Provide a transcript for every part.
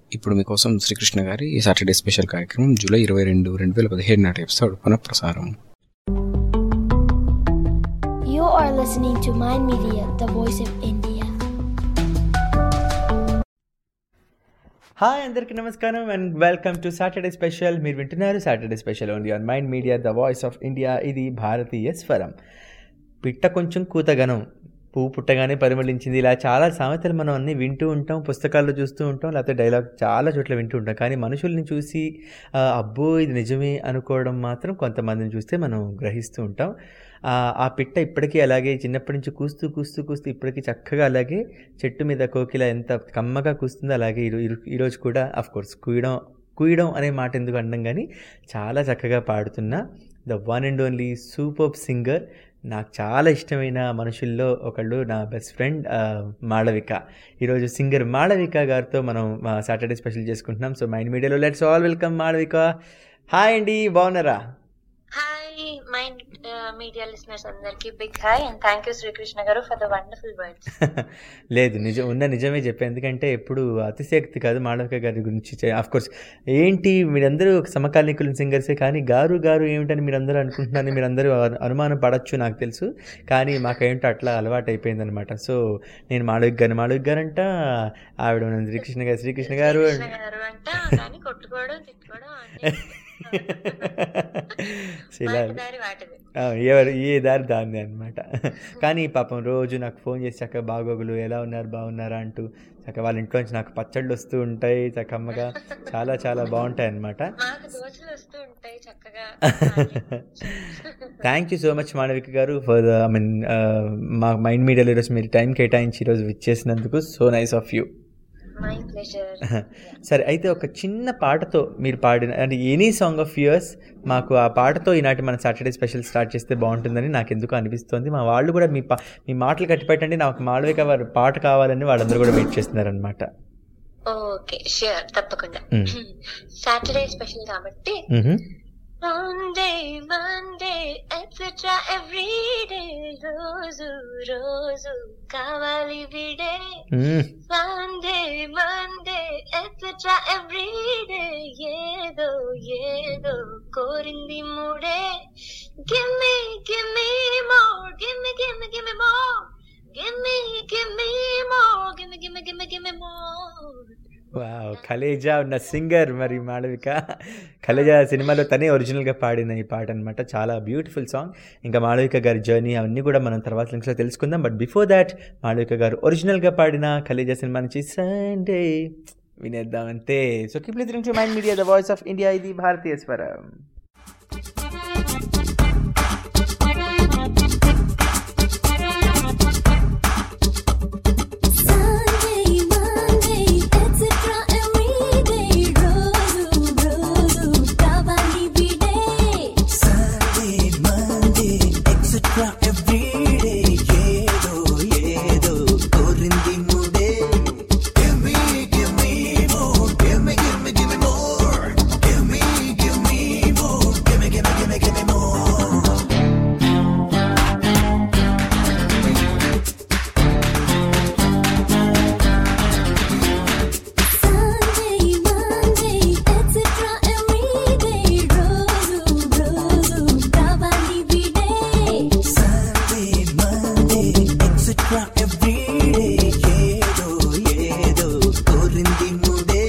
ఇప్పుడు మీకోసం శ్రీకృష్ణ గారి ఈ సాటర్డే స్పెషల్ కార్యక్రమం జూలై ఇరవై రెండు రెండు వేల పదిహేడు నాటి ఎపిసోడ్ పునఃప్రసారం You are listening to Mind Media, the voice of India. Hi అందరికీ నమస్కారం and welcome to Saturday special మీరు వింటున్నారు Saturday special only on Mind Media the voice of India ఇది భారతీయ స్వరం పిట్ట కొంచెం కూతగనం పువ్వు పుట్టగానే పరిమళించింది ఇలా చాలా సామెతలు మనం అన్నీ వింటూ ఉంటాం పుస్తకాల్లో చూస్తూ ఉంటాం లేకపోతే డైలాగ్ చాలా చోట్ల వింటూ ఉంటాం కానీ మనుషుల్ని చూసి ఆ, అబ్బో ఇది నిజమే అనుకోవడం మాత్రం కొంతమందిని చూస్తే మనం గ్రహిస్తూ ఉంటాం ఆ, ఆ పిట్ట ఇప్పటికీ అలాగే చిన్నప్పటి నుంచి కూస్తూ కూస్తూ కూస్తూ ఇప్పటికీ చక్కగా అలాగే చెట్టు మీద కోకిల ఎంత కమ్మగా కూస్తుందో అలాగే ఈరో- ఈరో- ఈరోజు కూడా అఫ్ కోర్స్ కుయడం కుయడం అనే మాట ఎందుకు అనడం కానీ చాలా చక్కగా పాడుతున్న the one and only super singer నాకు చాలా ఇష్టమైన మనుషుల్లో ఒకళ్ళు నా బెస్ట్ ఫ్రెండ్ మాళవిక ఈరోజు సింగర్ మాళవిక గారితో మనం సాటర్డే స్పెషల్ చేసుకుంటున్నాం సో మైండ్ మీడియాలో let's all welcome Malavika hi అండి బాగున్నారా హాయ్ మైండ్ మీడియా లిసనర్స్ అందరికి big hi and thank you Srikrishna garu for the wonderful words లేదు నిజం ఉన్న నిజమే చెప్పే ఎందుకంటే ఎప్పుడు అతిశయక్తి కాదు మాళవిక గారి గురించి ఆఫ్ కోర్స్ ఏంటి మీరందరూ సమకాలీకుల సింగర్సే కానీ గారు గారు ఏమిటని మీరందరూ అనుకుంటున్నారని మీరందరూ అను- అనుమానం పడచ్చు నాకు తెలుసు కానీ మాకేంటో అట్లా అలవాటు అయిపోయిందనమాట సో నేను మాళవిక గారు మాళవిక గారు అంట ఆవిడ మన శ్రీకృష్ణ గారు శ్రీకృష్ణ గారు శ్రీకృష్ణ గారు అంట కానీ కొట్టుకోవడం తిట్టుకోవడం అన్ని సో ఇలా వాటి దారి వాటిది ఆ, ఎవరు ఏ దారి దాన్ని అనమాట కానీ పాపం రోజు నాకు ఫోన్ చేసి చక్కగా బాగోగులు ఎలా ఉన్నారు బాగున్నారా అంటూ చక్కగా వాళ్ళ ఇంట్లోంచి నాకు పచ్చళ్ళు వస్తూ ఉంటాయి చక్కమ్మగా చాలా చాలా బాగుంటాయి అనమాట మాకు దోశలు వస్తూ ఉంటాయి చక్కగా thank you so much Malavika garu for the I mean మా మైండ్ మీడియాలో ఈరోజు మీరు టైం కేటాయించి ఈరోజు విచ్చేసినందుకు so nice of you my pleasure సరే అయితే ఒక చిన్న పాటతో మీరు పాడిన అంటే ఎనీ సాంగ్ ఆఫ్ యూర్స్ మాకు ఆ పాటతో ఈనాటి మన సాటర్డే స్పెషల్ స్టార్ట్ చేస్తే బాగుంటుందని నాకు ఎందుకు అనిపిస్తోంది మా వాళ్ళు కూడా మీ పా మీ మాటలు కట్టిపెట్టండి నాకు మాళవిక వారి పాట కావాలని వాళ్ళందరూ కూడా వెయిట్ చేస్తున్నారనమాట ఓకే ష్యూర్ తప్పకుండా Mm. సాటర్డే స్పెషల్ కాబట్టి Monday Monday etcetera every day రోజు రోజు కావాలి విడే Monday Monday etcetera every day ఏదో ఏదో కోరింది మూడే gimme gimme more gimme gimme gimme more gimme gimme more gimme gimme gimme gimme more wow కలేజా ఉన్న సింగర్ మరి మాళవిక కలేజా సినిమాలో తనే ఒరిజినల్గా పాడిన ఈ పాట అనమాట చాలా బ్యూటిఫుల్ సాంగ్ ఇంకా మాళవిక గారి జర్నీ అవన్నీ కూడా మనం తర్వాత లింక్స్లో తెలుసుకుందాం బట్ బిఫోర్ దాట్ మాళవిక గారు ఒరిజినల్గా పాడిన కలేజా సినిమా నుంచి సండే వినేద్దాం అంతే so keep listening to Mind Media the voice of India ఇది భారతీయ స్వరం Sunday, Monday, etc. every day. రోజు రోజు కావాలి విడే. Sunday, Monday, etc. every day. ఏదో ఏదో కోరింది ముడే. Give me, give me more. Give me, give me, give me more. Give me, give me more. Give me, give me, give me, give me more. Sunday, Monday, etc. every day. రోజు రోజు కావాలి విడే. Sunday, Monday, etc. every day. ఏదో ఏదో కోరింది ముడే.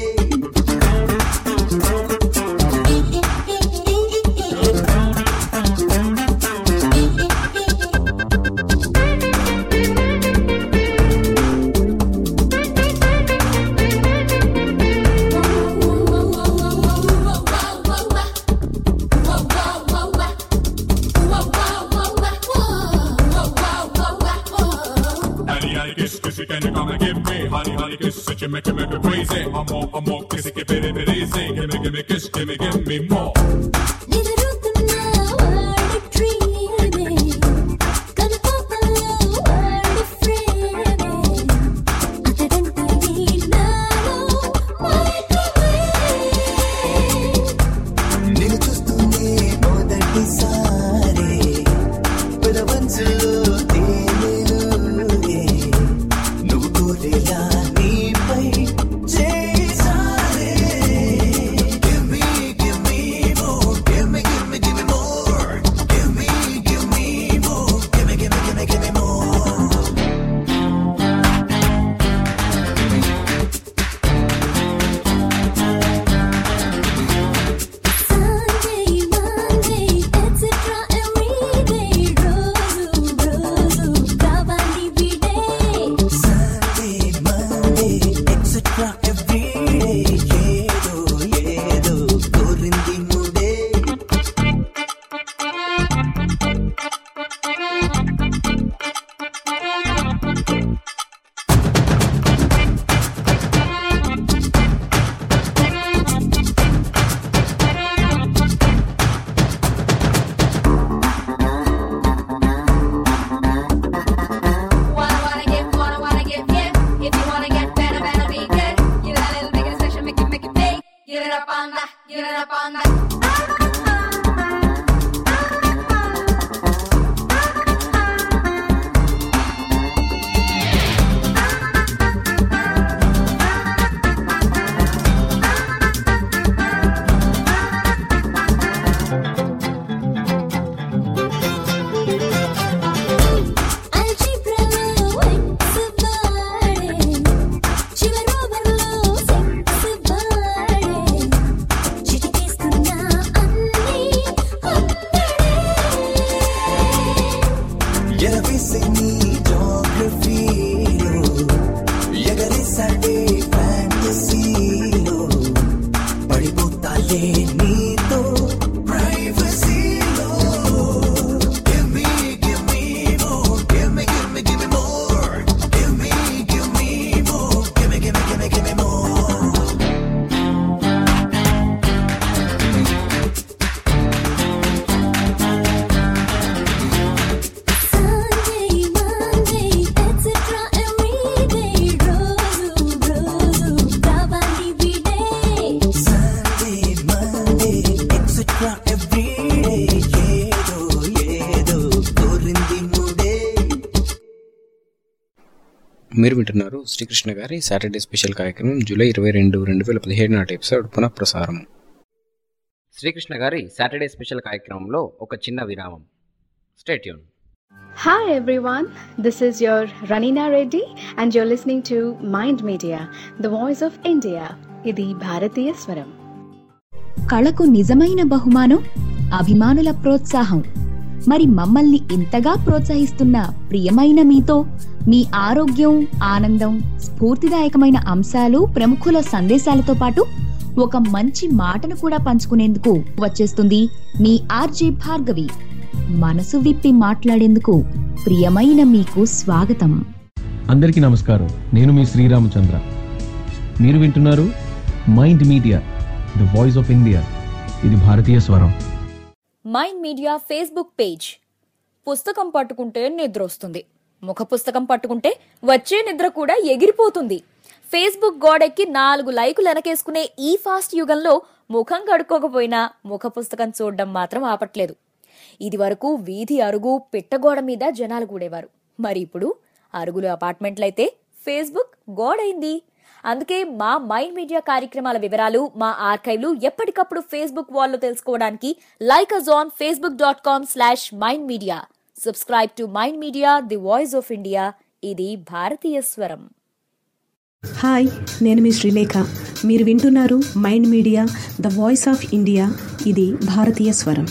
Honey, honey, kiss, kiss, you can come and give me. Honey, honey, kiss, that you make me, make me crazy. I'm more, I'm more, kiss it, give it, it easy. Give me, give me, kiss, give me, give me more. నిదురుతున్న వాడి dream ఏ. కనుపాపలో వాడి frame ఏ. అతడంటే నాలో microwave. నిన్ను చూస్తూనే మొదటిసారి పెదవంచులో తేనెలూరే. నువ్వు కోరేలా నీపై చేసారే ఏదో ఏదో కోరింది ముడే Wanna wanna get, wanna wanna get, yeah. If you wanna get better, better be good. Give it a little bigger special, make it, make it big. Give it up on that, give it up on that. అల్జిబ్రాలో X వాడే చివరోవర్లో sex వాడే చిటికేస్తున్నా అన్నీ అందడే ఎరవేసే నీ జోగ్రఫీలో ఎగరేసాడే ఫ్యాంటసీలో పడిపోతాలే నీతో ప్రైవసీలో Give me, give me more. Give me, give me, give me more. Give me, give me more. Give me, give me, give me, give me more. Sunday Monday etcetera everyday రోజు రోజు కావాలి విడే Sunday, Monday, etc. every day. ఏదో ఏదో కోరింది ముడే మీరు వింటున్నారు శ్రీకృష్ణ గారి Saturday special కార్యక్రమం జూలై ఇరవై రెండు రెండు వేల పదిహేడు నాటి ఎపిసోడ్ పునఃప్రసారం శ్రీకృష్ణ గారి సాటర్డే స్పెషల్ కార్యక్రమంలో ఒక చిన్న విరామం stay tuned Hi everyone, this is your Ranina Reddy and you're listening to Mind Media, the voice of India. ఇది భారతీయ స్వరం కళకు నిజమైన బహుమానం అభిమానుల ప్రోత్సాహం మరి మమ్మల్ని ఇంతగా ప్రోత్సహిస్తున్న ప్రియమైన మీతో మీ ఆరోగ్యం ఆనందం స్ఫూర్తిదాయకమైన అంశాలు ప్రముఖుల సందేశాలతో పాటు ఒక మంచి మాటను కూడా పంచుకునేందుకు వచ్చేస్తుంది మీ ఆర్జే భార్గవి మనసు విప్పి మాట్లాడేందుకు ప్రియమైన మీకు స్వాగతం అందరికీ నమస్కారం నేను మీ శ్రీరామచంద్ర మీరు వింటున్నారు Mind Media the voice of India ఇది భారతీయ స్వరం మైండ్ మీడియా ఫేస్బుక్ పేజ్ పుస్తకం పట్టుకుంటే నిద్ర వస్తుంది ముఖ పుస్తకం పట్టుకుంటే వచ్చే నిద్ర కూడా ఎగిరిపోతుంది ఫేస్బుక్ గోడెక్కి నాలుగు లైకులు వెనకేసుకునే ఈ ఫాస్ట్ యుగంలో ముఖం కడుక్కోకపోయినా ముఖ పుస్తకం చూడడం మాత్రం ఆపట్లేదు ఇది వరకు వీధి అరుగు పిట్టగోడ మీద జనాలు కూడేవారు మరి ఇప్పుడు అరుగులు అపార్ట్మెంట్లయితే ఫేస్బుక్ గోడైంది అందుకే మా మైండ్ మీడియా కార్యక్రమాల వివరాలు మా ఆర్కైవ్లు ఎప్పటికప్పుడు ఫేస్బుక్ వాల్లో తెలుసుకోవడానికి like us on Facebook dot com slash Mind Media subscribe to Mind Media the voice of India ఇది భారతీయ స్వరం హాయ్ నేను మీ శ్రీలేఖ మీరు వింటున్నారు Mind Media the voice of India ఇది భారతీయ స్వరం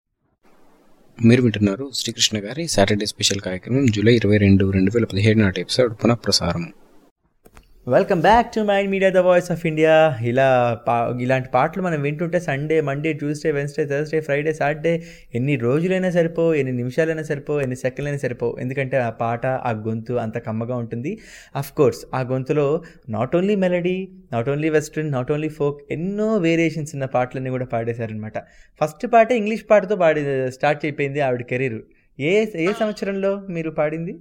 మీరు వింటున్నారు శ్రీకృష్ణ గారి సాటర్డే స్పెషల్ కార్యక్రమం జూలై ఇరవై రెండు రెండు వేల పదిహేడు నాటి ఎపిసోడ్ పునఃప్రసారం welcome back to Mind Media the voice of India ఇలా పా ఇలాంటి పాటలు మనం వింటుంటే Sunday Monday Tuesday Wednesday Thursday Friday Saturday ఎన్ని రోజులైనా సరిపో ఎన్ని నిమిషాలైనా సరిపో ఎన్ని సెకండ్లైనా సరిపో ఎందుకంటే ఆ పాట ఆ గొంతు అంత కమ్మగా ఉంటుంది అఫ్ కోర్స్ ఆ గొంతులో not only melody not only western not only folk ఎన్నో వేరియేషన్స్ ఉన్న పాటలన్నీ కూడా పాడేశారనమాట ఫస్ట్ పాటే ఇంగ్లీష్ పాటతో పాడి స్టార్ట్ అయిపోయింది ఆవిడ కెరీర్ ఏ ఏ సంవత్సరంలో మీరు పాడింది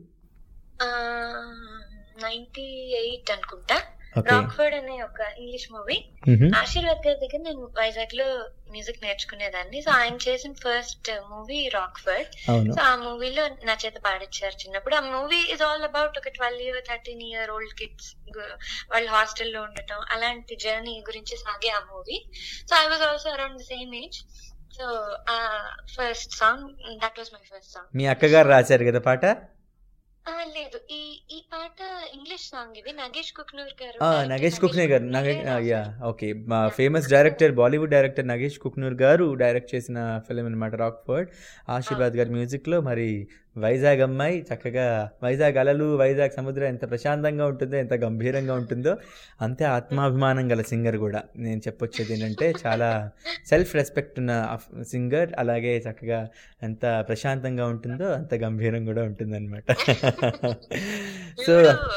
నైన్టీ ఎయిట్ అనుకుంటా Okay. రాక్ఫర్డ్ అనే ఒక ఇంగ్లీష్ మూవీ Mhm. ఆశీర్వాద్ గారి దగ్గర నేను వైజాగ్ లో మ్యూజిక్ నేర్చుకునేదాన్ని సో ఆయన చేసిన ఫస్ట్ మూవీ రాక్ఫర్డ్ అవును. సో ఆ మూవీలో నా చేత పాడించారు చిన్నప్పుడు ఆ మూవీ ఇస్ ఆల్ అబౌట్ ఒక twelve year thirteen year old kids వాళ్ళు హాస్టల్లో ఉండటం అలాంటి జర్నీ గురించి సాగే ఆ movie so I was also around the same age so uh first song that was my first song మీ అక్కగారు రాశారు కదా పాట ఆ, లేదు ఈ ఈ పాట ఇంగ్లీష్ సాంగ్ ఇది నగేష్ కుక్నూర్ గారు ఆ, director నగేష్ కుక్నూర్ గారు నగే మీరే రాశారు. యా ఓకే మా famous director Bollywood director Nagesh Kukunoor garu direct చేసిన ఫిలిం అనమాట రాక్ ఫర్డ్ ఆశీర్వాద్ గారి మ్యూజిక్లో మరి వైజాగ్ అమ్మాయి చక్కగా వైజాగ్ అలలు వైజాగ్ సముద్రం ఎంత ప్రశాంతంగా ఉంటుందో ఎంత గంభీరంగా ఉంటుందో అంతే ఆత్మాభిమానం గల సింగర్ కూడా నేను చెప్పొచ్చేది ఏంటంటే చాలా సెల్ఫ్ రెస్పెక్ట్ ఉన్న సింగర్ అలాగే చక్కగా ఎంత ప్రశాంతంగా ఉంటుందో అంత గంభీరం కూడా ఉంటుందన్నమాట సో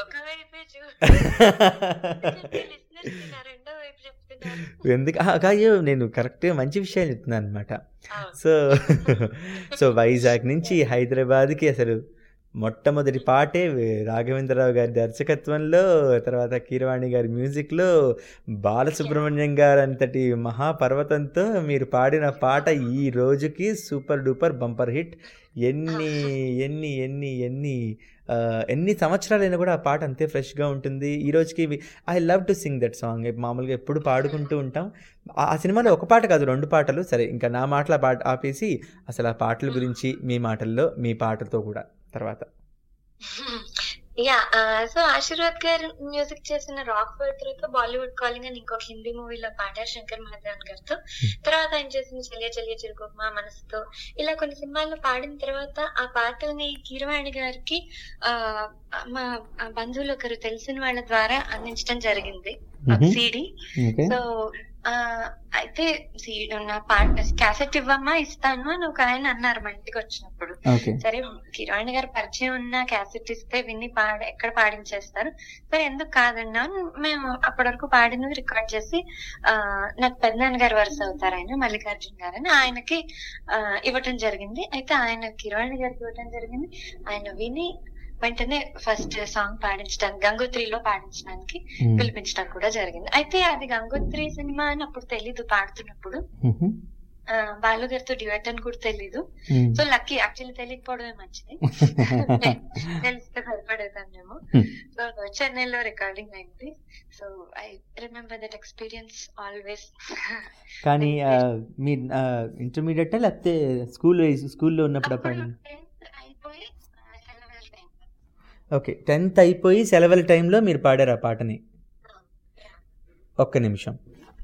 రెండో వైపు చెప్తున్నారు ఎందుకు ఆ, కాదు నేను కరెక్ట్గా మంచి విషయాలు చెప్తున్నాను అనమాట సో సో వైజాగ్ నుంచి హైదరాబాద్కి అసలు మొట్టమొదటి పాటే రాఘవేంద్రరావు గారి దర్శకత్వంలో తర్వాత కీరవాణి గారి మ్యూజిక్లో బాలసుబ్రహ్మణ్యం గారు అంతటి మహాపర్వతంతో మీరు పాడిన పాట ఈ రోజుకి సూపర్ డూపర్ బంపర్ హిట్ ఎన్ని ఎన్ని ఎన్ని ఎన్ని ఆ, ఎన్ని సంవత్సరాలైనా కూడా ఆ పాట అంతే ఫ్రెష్గా ఉంటుంది ఈ రోజుకి I love to sing that song మామూలుగా ఎప్పుడు పాడుకుంటూ ఉంటాం ఆ ఆ సినిమాలో ఒక పాట కాదు రెండు పాటలు సరే ఇంకా నా మాటల పాట ఆపేసి అసలు ఆ పాటల గురించి మీ మాటల్లో మీ పాటతో కూడా తర్వాత యా సో ఆశీర్వాద్ గారు మ్యూజిక్ చేసిన రాక్ ఫర్ తర్వాత బాలీవుడ్ కాలింగ్ అని ఇంకొక హిందీ మూవీలో పాడారు శంకర్ మహాదేవన్ గారితో తర్వాత ఆయన చేసిన చలియ చలియ చిరుకోమ మనసుతో ఇలా కొన్ని సినిమాల్లో పాడిన తర్వాత ఆ పాటల్ని కీరవాణి గారికి ఆ మా బంధువులు ఒకరు తెలిసిన వాళ్ళ ద్వారా అందించడం జరిగింది Mhm. CD Okay. సో ఆ, అయితే సీడ్ నా పాట క్యాసెట్ ఇవ్వమ్మా ఇస్తాను అని ఒక ఆయన అన్నారు మా ఇంటికి వచ్చినప్పుడు Okay. సరే కిరణ్ గారు పరిచయం ఉన్న క్యాసెట్ ఇస్తే విని పాడ ఎక్కడ పాడించేస్తారు సరే ఎందుకు కాదన్నా మేము అప్పటి వరకు పాడినవి రికార్డ్ చేసి ఆ నాకు పెద్దనాన్న గారు వరుస అవుతారు ఆయన మల్లికార్జున గారు అని ఆయనకి ఆ, ఇవ్వటం జరిగింది అయితే ఆయన కిరణ్ గారికి ఇవ్వటం జరిగింది ఆయన విని వెంటనే ఫస్ట్ సాంగ్ పాడించడానికి గంగోత్రిలో పాడించడానికి Hmm. పిలిపించడం కూడా జరిగింది అయితే అది గంగోత్రి సినిమా అని అప్పుడు తెలీదు పాడుతున్నప్పుడు ఆ, బాలు గారితో డ్యూయట్ అని కూడా తెలీదు Hmm. సో లక్కీ యాక్చువల్లీ తెలియకపోవడమే మంచిది తెలిస్తే భయపడేదాం మేము Hmm. సో చెన్నైలో రికార్డింగ్ అయింది so I remember that experience always కానీ ఆ, మీ ఇంటర్మీడియట్ లేకపోతే స్కూల్ స్కూల్లో ఉన్నప్పుడు పాడి అయిపోయి ఆ, సెలవుల time. ఓకే టెన్త్ అయిపోయి సెలవుల టైంలో మీరు పాడారు ఆ పాటని ఒక్క నిమిషం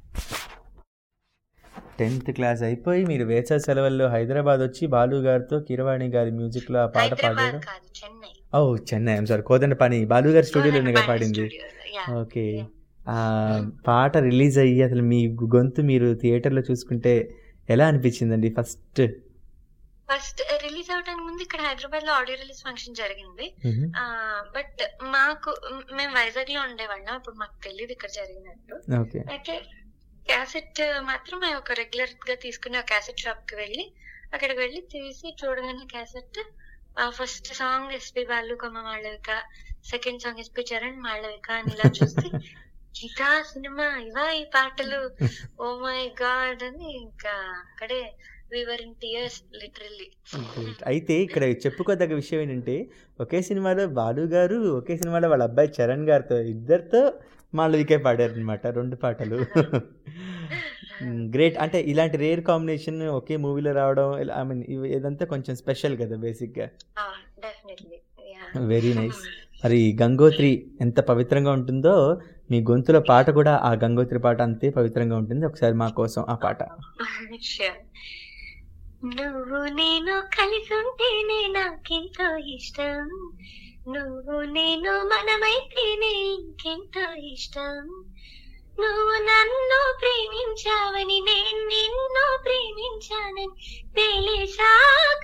టెన్త్ క్లాస్ అయిపోయి మీరు వేసవి సెలవుల్లో హైదరాబాద్ వచ్చి బాలు గారితో కిరవాణి గారి మ్యూజిక్లో ఆ పాట హైదరాబాద్ పాడారు కాదు Chennai oh Chennai I'm sorry Kodandapani Balu garu స్టూడియోలోనే పాడింది yeah. ఓకే ఆ పాట రిలీజ్ అయ్యి అసలు మీ గొంతు మీరు థియేటర్లో చూసుకుంటే ఎలా అనిపించిందండి ఫస్ట్ ఫస్ట్ రిలీజ్ అవడానికి ముందు ఇక్కడ హైదరాబాద్ లో ఆడియో రిలీజ్ ఫంక్షన్ జరిగింది మ్మ్. బట్ మాకు మ్, మేము వైజాగ్ లో ఉండేవాళ్ళం అప్పుడు మాకు తెలియదు ఇక్కడ జరిగినట్టు ఓకే అయితే క్యాసెట్ మాత్రం మేము ఒక రెగ్యులర్ గా తీసుకునే క్యాసెట్ షాప్ కి వెళ్ళి అక్కడికి వెళ్ళి తీసి చూడగానే cassette first song SP Balu కొమ్మ Malavika second song SP Charan Malavika అని ఇలా చూస్తే ఇదా సినిమా ఇవా ఈ పాటలు ఓ మై గాడ్ అని ఇంకా అక్కడే వివర్ ఇన్ టియర్స్ లిటరల్లీ Great. అయితే ఇక్కడ చెప్పుకోదగ్గ విషయం ఏంటంటే ఒకే సినిమాలో బాలు గారు ఒకే సినిమాలో వాళ్ళ అబ్బాయి చరణ్ గారితో ఇద్దరితో మాళవికే పాడారు అనమాట రెండు పాటలు గ్రేట్ అంటే ఇలాంటి రేర్ కాంబినేషన్ ఒకే మూవీలో రావడం ఐ మీన్ ఇదంతా కొంచెం స్పెషల్ కదా బేసిక్గా డెఫినెట్లీ వెరీ నైస్ మరి గంగోత్రి ఎంత పవిత్రంగా ఉంటుందో మీ గొంతులో పాట కూడా ఆ గంగోత్రి పాట అంతే పవిత్రంగా ఉంటుంది ఒకసారి మా కోసం ఆ పాట Sure. నువ్వు నేను కలిసి ఉంటేనే నాకెంతో ఇష్టం నువ్వు నేను మనమైతేనే ఇంకెంతో ఇష్టం నువ్వు నన్ను ప్రేమించావని నేను నిన్ను ప్రేమించానని తెలిసాక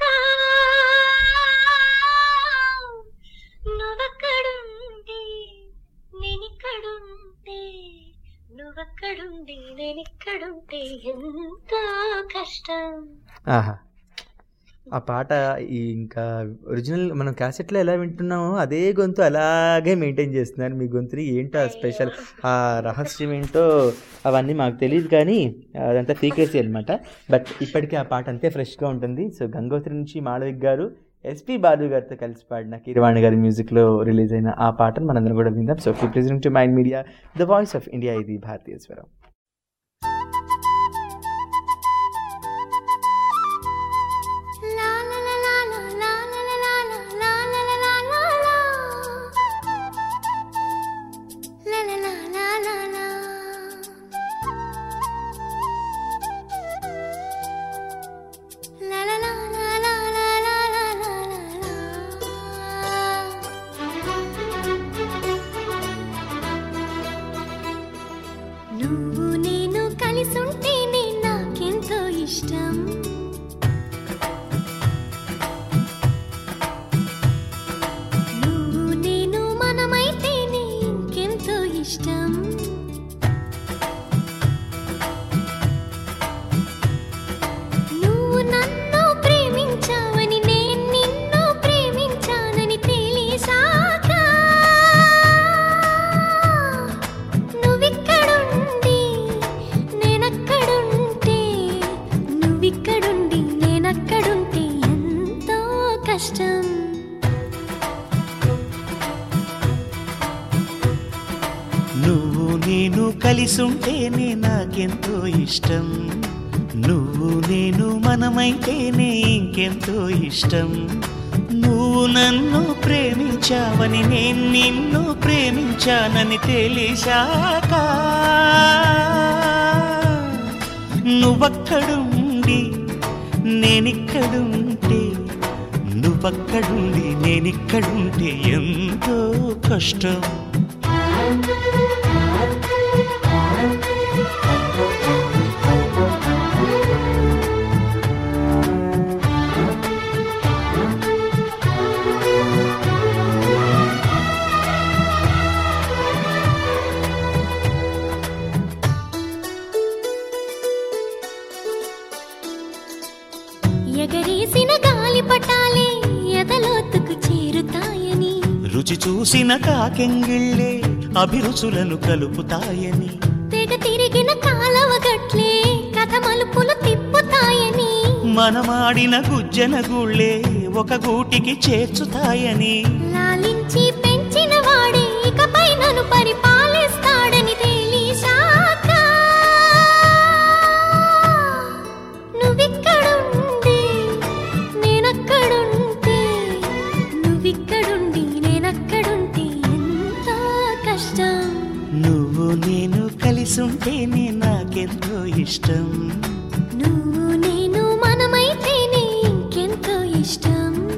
నువ్వెక్కడుంటే నేనిక్కడుంటే నువ్వెక్కడుండి నేనిక్కడుంటే ఎంతో కష్టం ఆహా ఆ పాట ఈ ఇంకా ఒరిజినల్ మనం క్యాసెట్లో ఎలా వింటున్నామో అదే గొంతు అలాగే మెయింటైన్ చేస్తున్నారు మీ గొంతుని ఏంటో ఆ స్పెషల్ ఆ రహస్యం ఏంటో అవన్నీ మాకు తెలియదు కానీ అదంతా సీక్రెసీ అనమాట బట్ ఇప్పటికీ ఆ పాట అంతే ఫ్రెష్గా ఉంటుంది సో గంగోత్రి నుంచి మాళవిక్ గారు ఎస్పి బాలు గారితో కలిసి పాడిన కీరవాణి గారి మ్యూజిక్లో రిలీజ్ అయిన ఆ పాటను మనందరం కూడా విందాం so keep listening to Mind Media the voice of India ఇది భారతీయ స్వరం La la la la la la la la la la నువ్వు నేను కలిసుంటేనే నాకెంతో ఇష్టం నువ్వు నేను మనమైతేనే ఇంకెంతో ఇష్టం నువ్వు నన్ను ప్రేమించావని నేను నిన్ను ప్రేమించానని తెలిసాక నువ్విక్కడుండి నేనక్కడుంటే నువ్విక్కడుండి నేనక్కడుంటే ఎంతో కష్టం నువ్వు నేను కలిసుంటేనే నాకెంతో ఇష్టం నువ్వు నేను మనమైతేనే ఇంకెంతో ఇష్టం నువ్వు నన్ను ప్రేమించావని నేను నిన్ను ప్రేమించానని తెలిసాక నువ్వక్కడుండి నేనిక్కడుంటే నువ్వక్కడుండి నేనిక్కడుంటే ఎంతో కష్టం ఎగరేసిన గాలి పటాలే ఎదలోతుకు చేరుతాయని రుచి చూసిన కాకెంగిళ్ళే అభిరుచులను కలుపుతాయని తెగ తిరిగిన కాలవ గట్లే కథ మలుపులు తిప్పుతాయని మనమాడిన గుజ్జన గుళ్ళే ఒక గూటికి చేర్చుతాయని లాలించి పెంచిన వాడే ఇకపై నన్ను పరిపాలిస్తాడని తెలిసాక నువ్విక్కడుండి నేనక్కడుంటే నువ్విక్కడుండి నేనక్కడుంటే ఎంతో కష్టం నువ్వు నేను కలిసుంటేనే నాకెంతో ఇష్టం నువ్వు నేను మనమైతేనే ఇంకెంతో ఇష్టం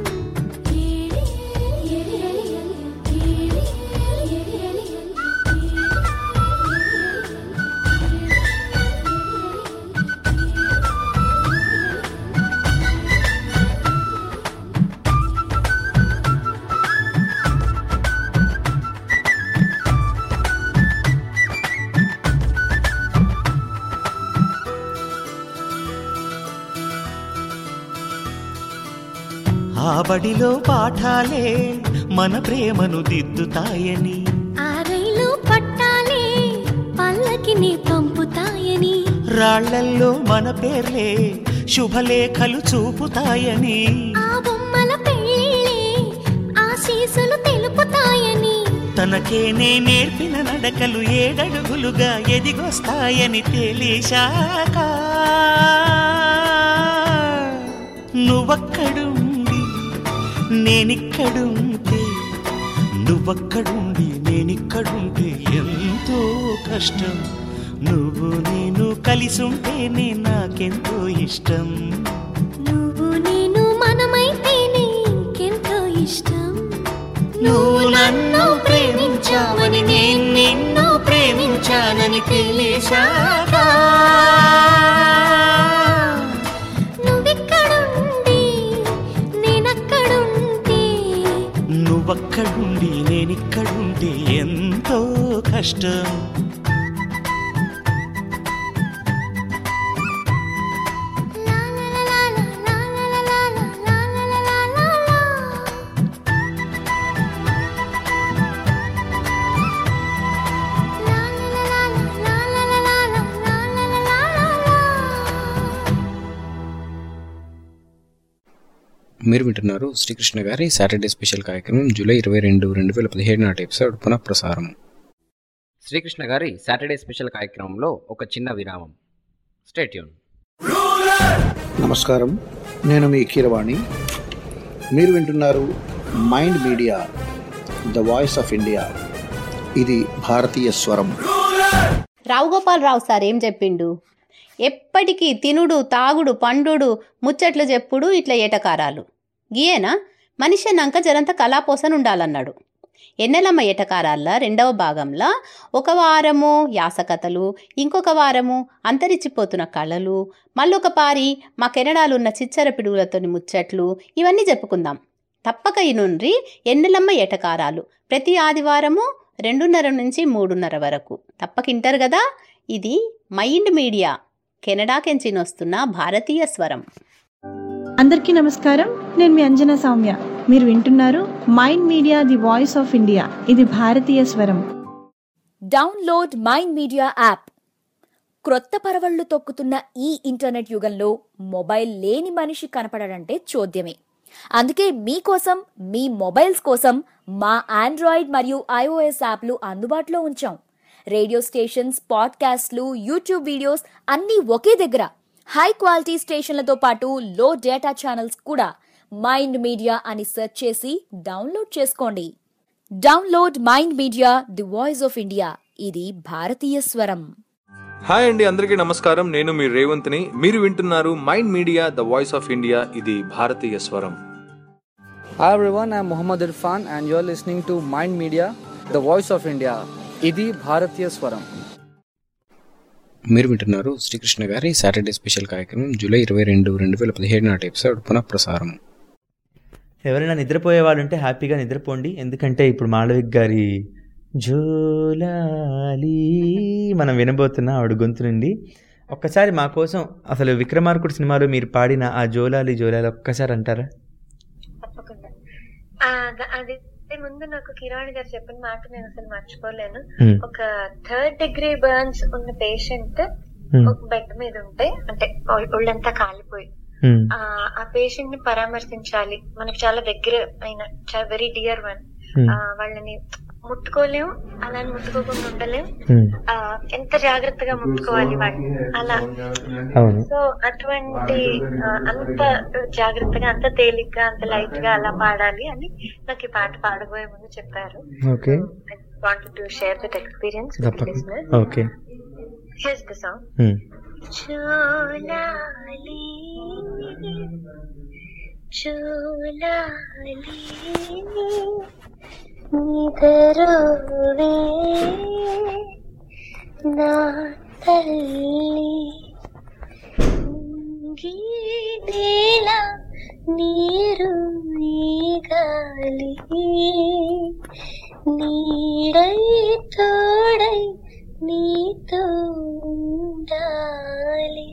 ఆ బడిలో పాఠాలే మన ప్రేమను దిద్దుతాయని ఆ రైలు పట్టాలే పల్లకిని పంపుతాయని రాళ్లల్లో మన పేర్లే శుభలేఖలు చూపుతాయని ఆ బొమ్మల పెళ్ళిళ్ళే ఆశీసులు తెలుపుతాయని తనకేనే నేర్పిన నడకలు ఏడడుగులుగా ఎదిగొస్తాయని తెలిసాక నువ్వక్కడుండి నేనిక్కడుంటే నువ్వక్కడుండి నేనిక్కడుంటే ఎంతో కష్టం నువ్వు నేను కలిసుంటేనే నాకెంతో ఇష్టం నువ్వు నేను మనమైతేనే ఇంకెంతో ఇష్టం నువ్వు నన్ను ప్రేమించావని నేను నిన్ను ప్రేమించానని తెలిసాక నువ్విక్కడుండి నేనక్కడుంటే నువ్వక్కడుండి నేనిక్కడుంటే ఎంతో కష్టం మీరు వింటున్నారు శ్రీకృష్ణ గారి సాటర్డే స్పెషల్ కార్యక్రమం జూలై ఇరవై రెండు రెండు వేల పదిహేడు నాటి ఎపిసోడ్ పునఃప్రసారం శ్రీకృష్ణ గారి సాటర్డే స్పెషల్ కార్యక్రమంలో ఒక చిన్న విరామం స్టేట్యూన్ నమస్కారం నేను మీ కీరవాణి మీరు వింటున్నారు Mind Media the voice of India ఇది భారతీయ స్వరం రావు గోపాల్ రావు సార్ ఏం చెప్పిండు ఎప్పటికీ తినుడు తాగుడు పండుడు ముచ్చట్లు చెప్పుడు ఇట్లా ఏటకారాలు గీయేనా మనిషి అన్నాక జరంత కళాపోసన ఉండాలన్నాడు ఎన్నెలమ్మ ఎటకారాల రెండవ భాగంలో ఒక వారము యాసకథలు ఇంకొక వారము అంతరించిపోతున్న కళలు మళ్ళొక పారి మా కెనడాలో ఉన్న చిచ్చర పిడుగులతోని ముచ్చట్లు ఇవన్నీ చెప్పుకుందాం తప్పక ఈ నుండి ఎన్నెలమ్మ ఎటకారాలు ప్రతి ఆదివారము రెండున్నర నుంచి మూడున్నర వరకు తప్పక ఇంటారు కదా ఇది మైండ్ మీడియా కెనడాకెంచి వస్తున్న భారతీయ స్వరం అందరికీ నమస్కారం నేను మీ అంజనా సౌమ్య మీరు వింటున్నారు Mind Media the voice of India ఇది భారతీయ స్వరం డౌన్లోడ్ మైండ్ మీడియా యాప్ క్రొత్త పరవళ్లు తొక్కుతున్న ఈ ఇంటర్నెట్ యుగంలో మొబైల్ లేని మనిషి కనపడడంటే చోద్యమే అందుకే మీకోసం మీ మొబైల్స్ కోసం మా ఆండ్రాయిడ్ మరియు ఐఓఎస్ యాప్లు అందుబాటులో ఉంచాం రేడియో స్టేషన్స్ పాడ్కాస్ట్లు యూట్యూబ్ వీడియోస్ అన్నీ ఒకే దగ్గర హై క్వాలిటీ స్టేషన్లతో పాటు లో డేటా ఛానల్స్ కూడా మైండ్ మీడియా అని సెర్చ్ చేసి డౌన్లోడ్ చేసుకోండి download Mind Media the voice of India ఇది భారతీయ స్వరం హాయ్ అండి అందరికీ నమస్కారం నేను మీ రేవంత్ని మీరు వింటున్నారు Mind Media the voice of India ఇది భారతీయ స్వరం Hi everyone, I'm Muhammad Irfan and you're listening to Mind Media, the voice of India. ఇది భారతీయ స్వరం మీరు వింటున్నారు శ్రీకృష్ణ గారి సాటర్డే స్పెషల్ కార్యక్రమం జూలై ఇరవై రెండు రెండు వేల పదిహేడు నాటి ఎపిసోడ్ పునఃప్రసారం ఎవరైనా నిద్రపోయే వాళ్ళు ఉంటే హ్యాపీగా నిద్రపోండి ఎందుకంటే ఇప్పుడు మాళవిక్ గారి జోలాలి మనం వినబోతున్న ఆవిడ గొంతు నుండి ఒక్కసారి మా కోసం అసలు విక్రమార్కుడు సినిమాలో మీరు పాడిన ఆ జోలాలి జోలాలి ఒక్కసారి అంటారా తప్పకుండా ఆ, ద- అది ముందు నాకు కిరాణి గారు చెప్పిన మాట నేను అసలు మర్చిపోలేను Hmm. ఒక థర్డ్ డిగ్రీ బర్న్స్ ఉన్న పేషెంట్ Hmm. ఒక బెడ్ మీద ఉంటే అంటే ఒ- ఒళ్ళంతా కాలిపోయి Hmm. ఆ ఆ పేషెంట్ ని పరామర్శించాలి మనకు చాలా దగ్గర అయిన చాలా వెరీ డియర్ వన్ Hmm. వాళ్ళని ముట్టుకోలేం అలా అని ముట్టుకోకుండా ఉండలేం Hmm. ఆ, ఎంత జాగ్రత్తగా ముట్టుకోవాలి వాడిని అలా అవును. సో అటువంటి ఆ, అంత జాగ్రత్తగా అంత తేలిగ్గా అంత లైట్ గా అలా పాడాలి అని నాకు ఈ పాట పాడబోయే ముందు చెప్పారు okay wanted to share that experience తప్పకుండా okay here's the song Hmm. చూలాలి చూలాలి నిదరువే నా తల్లి గీనేల నీరు ఈ గాలి నీడై తోడై నీతో ఉండాలి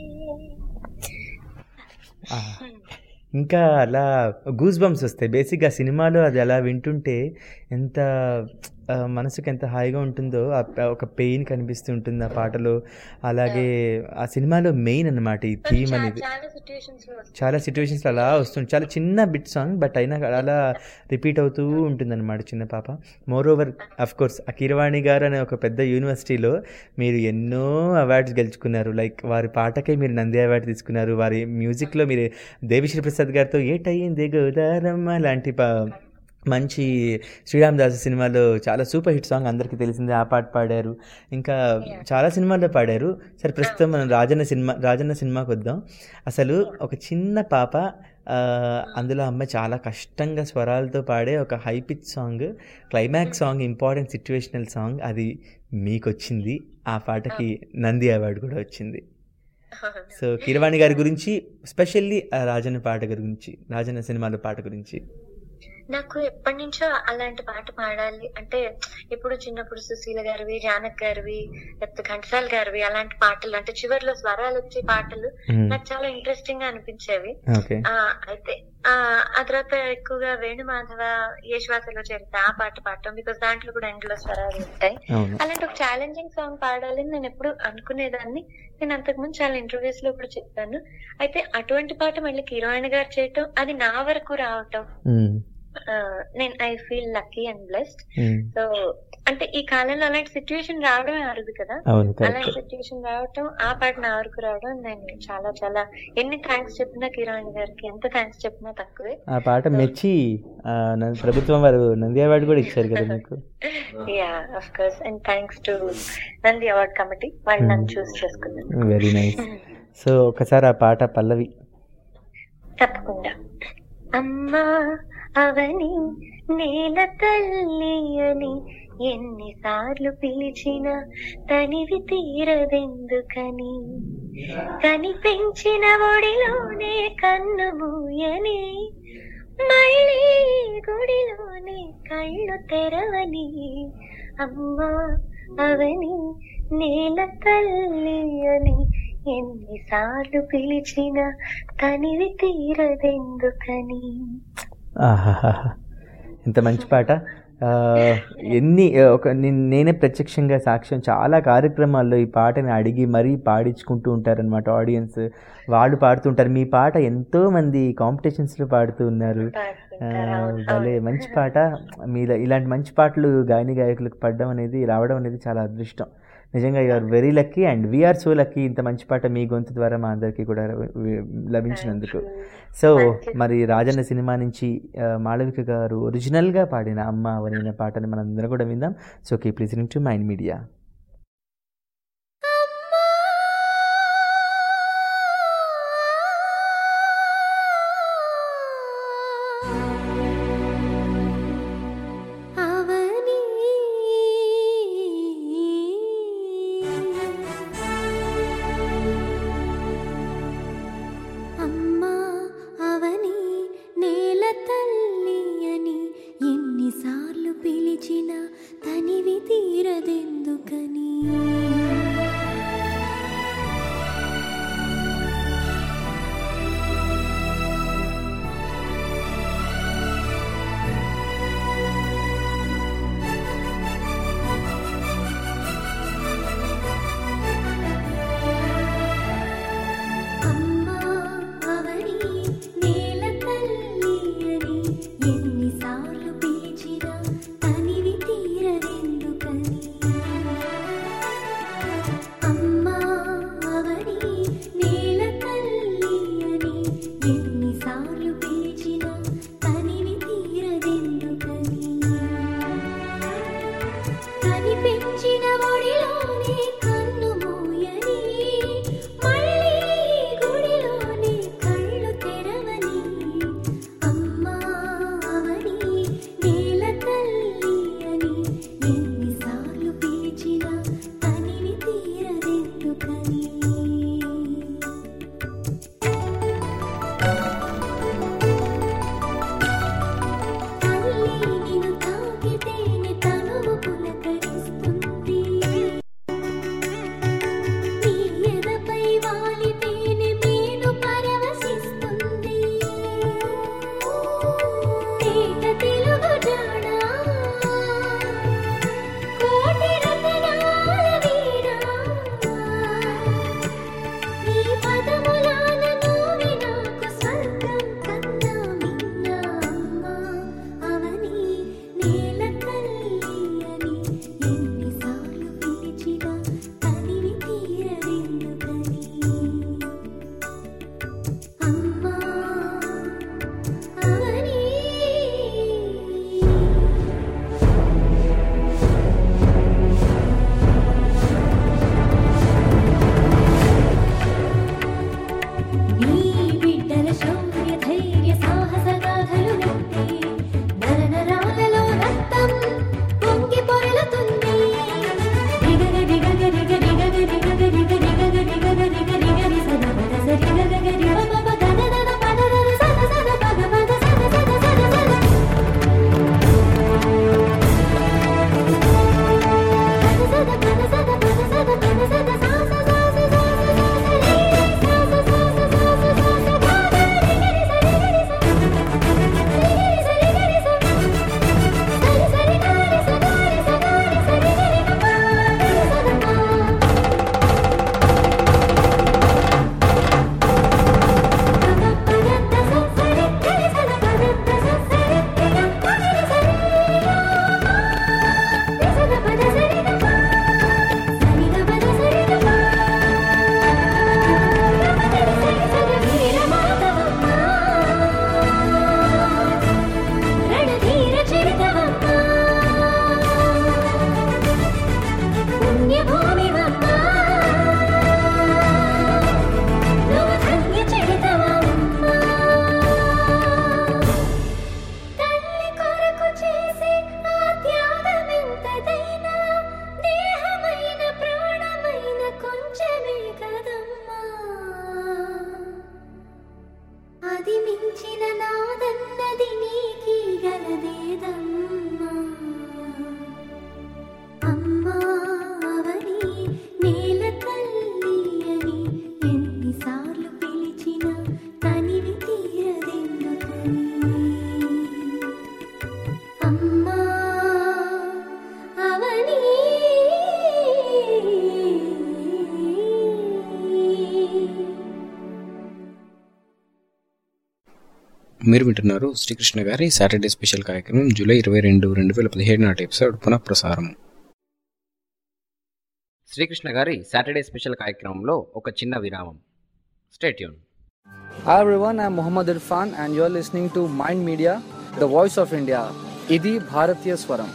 ఆ, ఇంకా అలా గూస్ బంప్స్ వస్తాయి బేసిక్గా సినిమాలో అది అలా వింటుంటే ఎంత ఆ, మనసుకి ఎంత హాయిగా ఉంటుందో ఆ ప- ఒక పెయిన్ కనిపిస్తూ ఉంటుంది ఆ పాటలో అలాగే ఆ సినిమాలో మెయిన్ అన్నమాట ఈ థీమ్ అనేది చాలా సిచ్యుయేషన్స్ లో చాలా సిచ్యువేషన్స్లో అలా వస్తుంది చాలా చిన్న బిట్ సాంగ్ బట్ అయినా అలా రిపీట్ అవుతూ ఉంటుందన్నమాట చిన్న పాప మోర్ ఓవర్ అఫ్ కోర్స్ ఆ కిరవాణి గారు అనే ఒక పెద్ద యూనివర్సిటీలో మీరు ఎన్నో అవార్డ్స్ గెలుచుకున్నారు లైక్ వారి పాటకే మీరు నంది అవార్డు తీసుకున్నారు వారి మ్యూజిక్లో మీరు దేవిశ్రీ ప్రసాద్ గారితో ఏటయ్యింది గోదారమ్మ లాంటి పా మంచి శ్రీరామ్ దాస్ సినిమాలో చాలా సూపర్ హిట్ సాంగ్ అందరికీ తెలిసిందే ఆ పాట పాడారు ఇంకా చాలా సినిమాల్లో పాడారు సరే ప్రస్తుతం మనం రాజన్న సినిమా రాజన్న సినిమాకి వద్దాం అసలు ఒక చిన్న పాప ఆ, అందులో అమ్మాయి చాలా కష్టంగా స్వరాలతో పాడే ఒక high pitch song climax song important situational song అది మీకు వచ్చింది ఆ పాటకి నంది అవార్డు కూడా వచ్చింది సో కిరవాణి గారి గురించి స్పెషల్లీ రాజన్న పాట గురించి రాజన్న సినిమాలో పాట గురించి నాకు ఎప్పటి నుంచో అలాంటి పాట పాడాలి అంటే ఇప్పుడు చిన్నప్పుడు సుశీల గారివి జానక్ గారివి లేకపోతే ఘంటసాల గారివి అలాంటి పాటలు అంటే చివర్లో స్వరాలు వచ్చే పాటలు Hmm. నాకు చాలా ఇంట్రెస్టింగ్ గా అనిపించేవి ఓకే ఆ అయితే ఆ ఆ తర్వాత ఎక్కువగా వేణుమాధవ ఏ శ్వాసలో చేరితే ఆ పాట పాడటం బికాస్ దాంట్లో కూడా ఎండ్లో స్వరాలు ఉంటాయి అవును. అలాంటి ఒక ఛాలెంజింగ్ సాంగ్ పాడాలని నేను ఎప్పుడు అనుకునేదాన్ని నేను అంతకుముందు చాలా ఇంటర్వ్యూస్ లో కూడా చెప్పాను అయితే అటువంటి పాట మళ్ళీ కిరాణి గారు చేయటం అది నా వరకు రావటం మ్మ్. ఆ, నేను I feel lucky and blessed మ్మ్. సో అంటే ఈ కాలంలో అలాంటి సిచ్యువేషన్ రావడమే అరుదు కదా అవును, correct. అలాంటి సిచ్యువేషన్ రావటం ఆ పాట నా వరకు రావడం నేను చాలా చాలా ఎన్ని థ్యాంక్స్ చెప్పినా కిరాణి గారికి ఎంత థ్యాంక్స్ చెప్పినా తక్కువే ఆ పాట మెచ్చి ఆ, న- ప్రభుత్వం వారు నంది అవార్డు కూడా ఇచ్చారు కదా మీకు yeah of course and thanks to Nandi award committee వాళ్ళు నన్ను చూస్ చేసుకున్నారు వెరీ నైస్ సో ఒకసారి ఆ పాట పల్లవి తప్పకుండా అమ్మా అవని నేల తల్లి అని ఎన్నిసార్లు పిలిచిన తనివి తీరదెందుకని కనిపించిన ఒడిలోనే కన్ను మూయని మళ్ళీ గుడిలోనే కళ్ళు తెరవని అమ్మా అవని నేల తల్లి అని ఎన్నిసార్లు పిలిచిన తనివి తీరదెందుకని ఆహాహాహా. ఎంత మంచి పాట ఆ, ఎన్ని ఒక నేను- నేనే ప్రత్యక్షంగా సాక్ష్యం చాలా కార్యక్రమాల్లో ఈ పాటని అడిగి మరీ పాడించుకుంటూ ఉంటారనమాట ఆడియన్స్ వాళ్ళు పాడుతుంటారు మీ పాట ఎంతో మంది కాంపిటీషన్స్లో పాడుతూ ఉన్నారు ఆ, భలే మంచి పాట మీ ఇలాంటి మంచి పాటలు గాయని గాయకులకు పడడం అనేది రావడం అనేది చాలా అదృష్టం నిజంగా you are very lucky and we are so lucky ఇంత మంచి పాట మీ గొంతు ద్వారా మా అందరికీ కూడా వి- లభించినందుకు సో మరి రాజన్న సినిమా నుంచి ఆ, మాళవిక గారు ఒరిజినల్గా పాడిన అమ్మ అవరైన పాటని మనందరం కూడా విందాం so keep listening to Mind Media అవని అమ్మా అవని నేల తల్లి అని ఎన్నిసార్లు పిలిచిన తనివి తీరదెందుకని మీరు వింటున్నారు శ్రీకృష్ణ గారి సాటర్డే స్పెషల్ కార్యక్రమం జూలై ఇరవై రెండు రెండు వేల పదిహేడు నాటి ఎపిసోడ్ పునఃప్రసారం శ్రీకృష్ణ గారి సాటర్డే స్పెషల్ కార్యక్రమంలో ఒక చిన్న విరామం stay tuned Hi everyone, I'm Muhammad Irfan and you're listening to Mind Media, the voice of India. ఇది భారతీయ స్వరం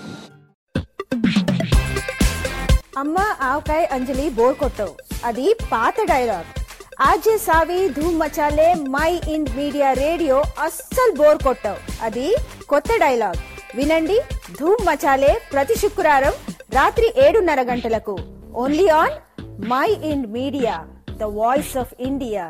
అమ్మ ఆవకాయ అంజలి బోర్ కొట్టవు అది పాత డైలాగ్ ఆజే సావి ధూమ్ మచాలే మై ఇండ్ మీడియా రేడియో అస్సలు బోర్ కొట్టవు అది కొత్త డైలాగ్ వినండి ధూమ్ మచాలే ప్రతి శుక్రవారం రాత్రి ఏడున్నర గంటలకు only on Mind Media the voice of India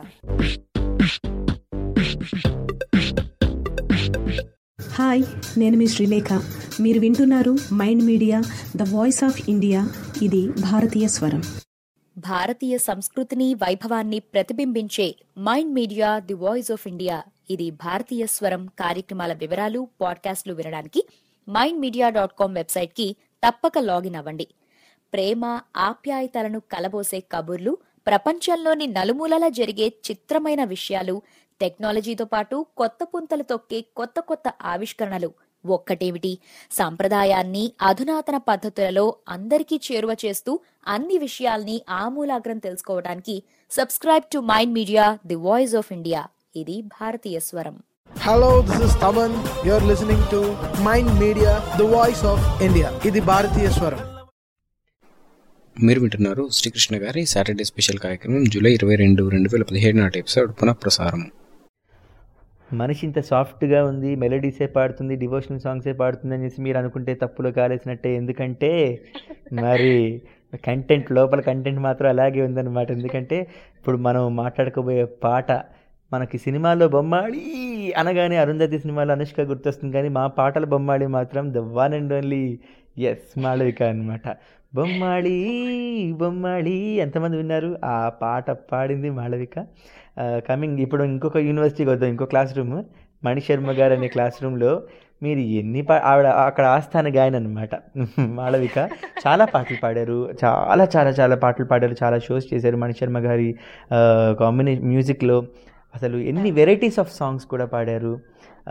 hi నేను మీ శ్రీలేఖ మీరు వింటున్నారు Mind Media the voice of India ఇది భారతీయ స్వరం భారతీయ సంస్కృతిని వైభవాన్ని ప్రతిబింబించే Mind Media the voice of India ఇది భారతీయ స్వరం కార్యక్రమాల వివరాలు పాడ్కాస్ట్లు వినడానికి మైండ్ మీడియా డాట్ కామ్ వెబ్సైట్కి తప్పక లాగిన్ అవ్వండి ప్రేమ ఆప్యాయతలను కలబోసే కబుర్లు ప్రపంచంలోని నలుమూలల జరిగే చిత్రమైన విషయాలు టెక్నాలజీతో పాటు కొత్త పుంతలు తొక్కే కొత్త కొత్త ఆవిష్కరణలు ఒక్కటేమిటి సాంప్రదాయాన్ని అధునాతన పద్ధతులలో అందరికీ చేరువ చేస్తూ అన్ని విషయాల్ని ఆమూలాగ్రం తెలుసుకోవడానికి subscribe to Mind Media the voice of India ఇది భారతీయ స్వరం Hello, this is Taman. You're listening to Mind Media, the voice of India. ఇది భారతీయ స్వరం మీరు వింటున్నారు శ్రీకృష్ణ గారి సాటర్డే స్పెషల్ కార్యక్రమం జూలై ఇరవై రెండు రెండు వేల పదిహేడు నాటి ఎపిసోడ్ పునఃప్రసారం మనిషి ఇంత సాఫ్ట్గా ఉంది మెలడీసే పాడుతుంది డివోషనల్ సాంగ్సే పాడుతుంది అనేసి మీరు అనుకుంటే తప్పులో కాలేసినట్టే ఎందుకంటే మరి కంటెంట్ లోపల కంటెంట్ మాత్రం అలాగే ఉందన్నమాట ఎందుకంటే ఇప్పుడు మనం మాట్లాడుకోబోయే పాట మనకి సినిమాలో బొమ్మాళి అనగానే అరుంధతి సినిమాలో అనుష్క గుర్తొస్తుంది కానీ మా పాటల బొమ్మాళి మాత్రం the one and only S Malavika అనమాట బొమ్మాళి బొమ్మాళి ఎంతమంది విన్నారు ఆ పాట పాడింది మాళవిక కమింగ్ ఇప్పుడు ఇంకొక యూనివర్సిటీకి వద్దాం ఇంకో క్లాస్ రూమ్ మణి శర్మ గారు అనే క్లాస్ రూమ్లో మీరు ఎన్ని పా ఆవిడ అక్కడ ఆస్థాన గాయన అనమాట మాళవిక చాలా పాటలు పాడారు చాలా చాలా చాలా పాటలు పాడారు చాలా షోస్ చేశారు మణి శర్మ గారి కాంబినే మ్యూజిక్లో అసలు ఎన్ని వెరైటీస్ ఆఫ్ సాంగ్స్ కూడా పాడారు ఆ,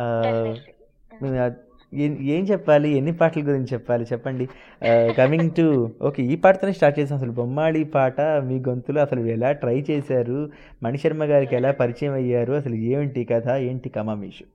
ఏం- ఏం చెప్పాలి ఎన్ని పాటల గురించి చెప్పాలి చెప్పండి కమింగ్ టు ఓకే ఈ పాటతోనే స్టార్ట్ చేసాం అసలు బొమ్మాళి పాట మీ గొంతులో అసలు ఎలా ట్రై చేశారు మణిశర్మ గారికి ఎలా పరిచయం అయ్యారు అసలు ఏంటి కథ ఏంటి కమామీషు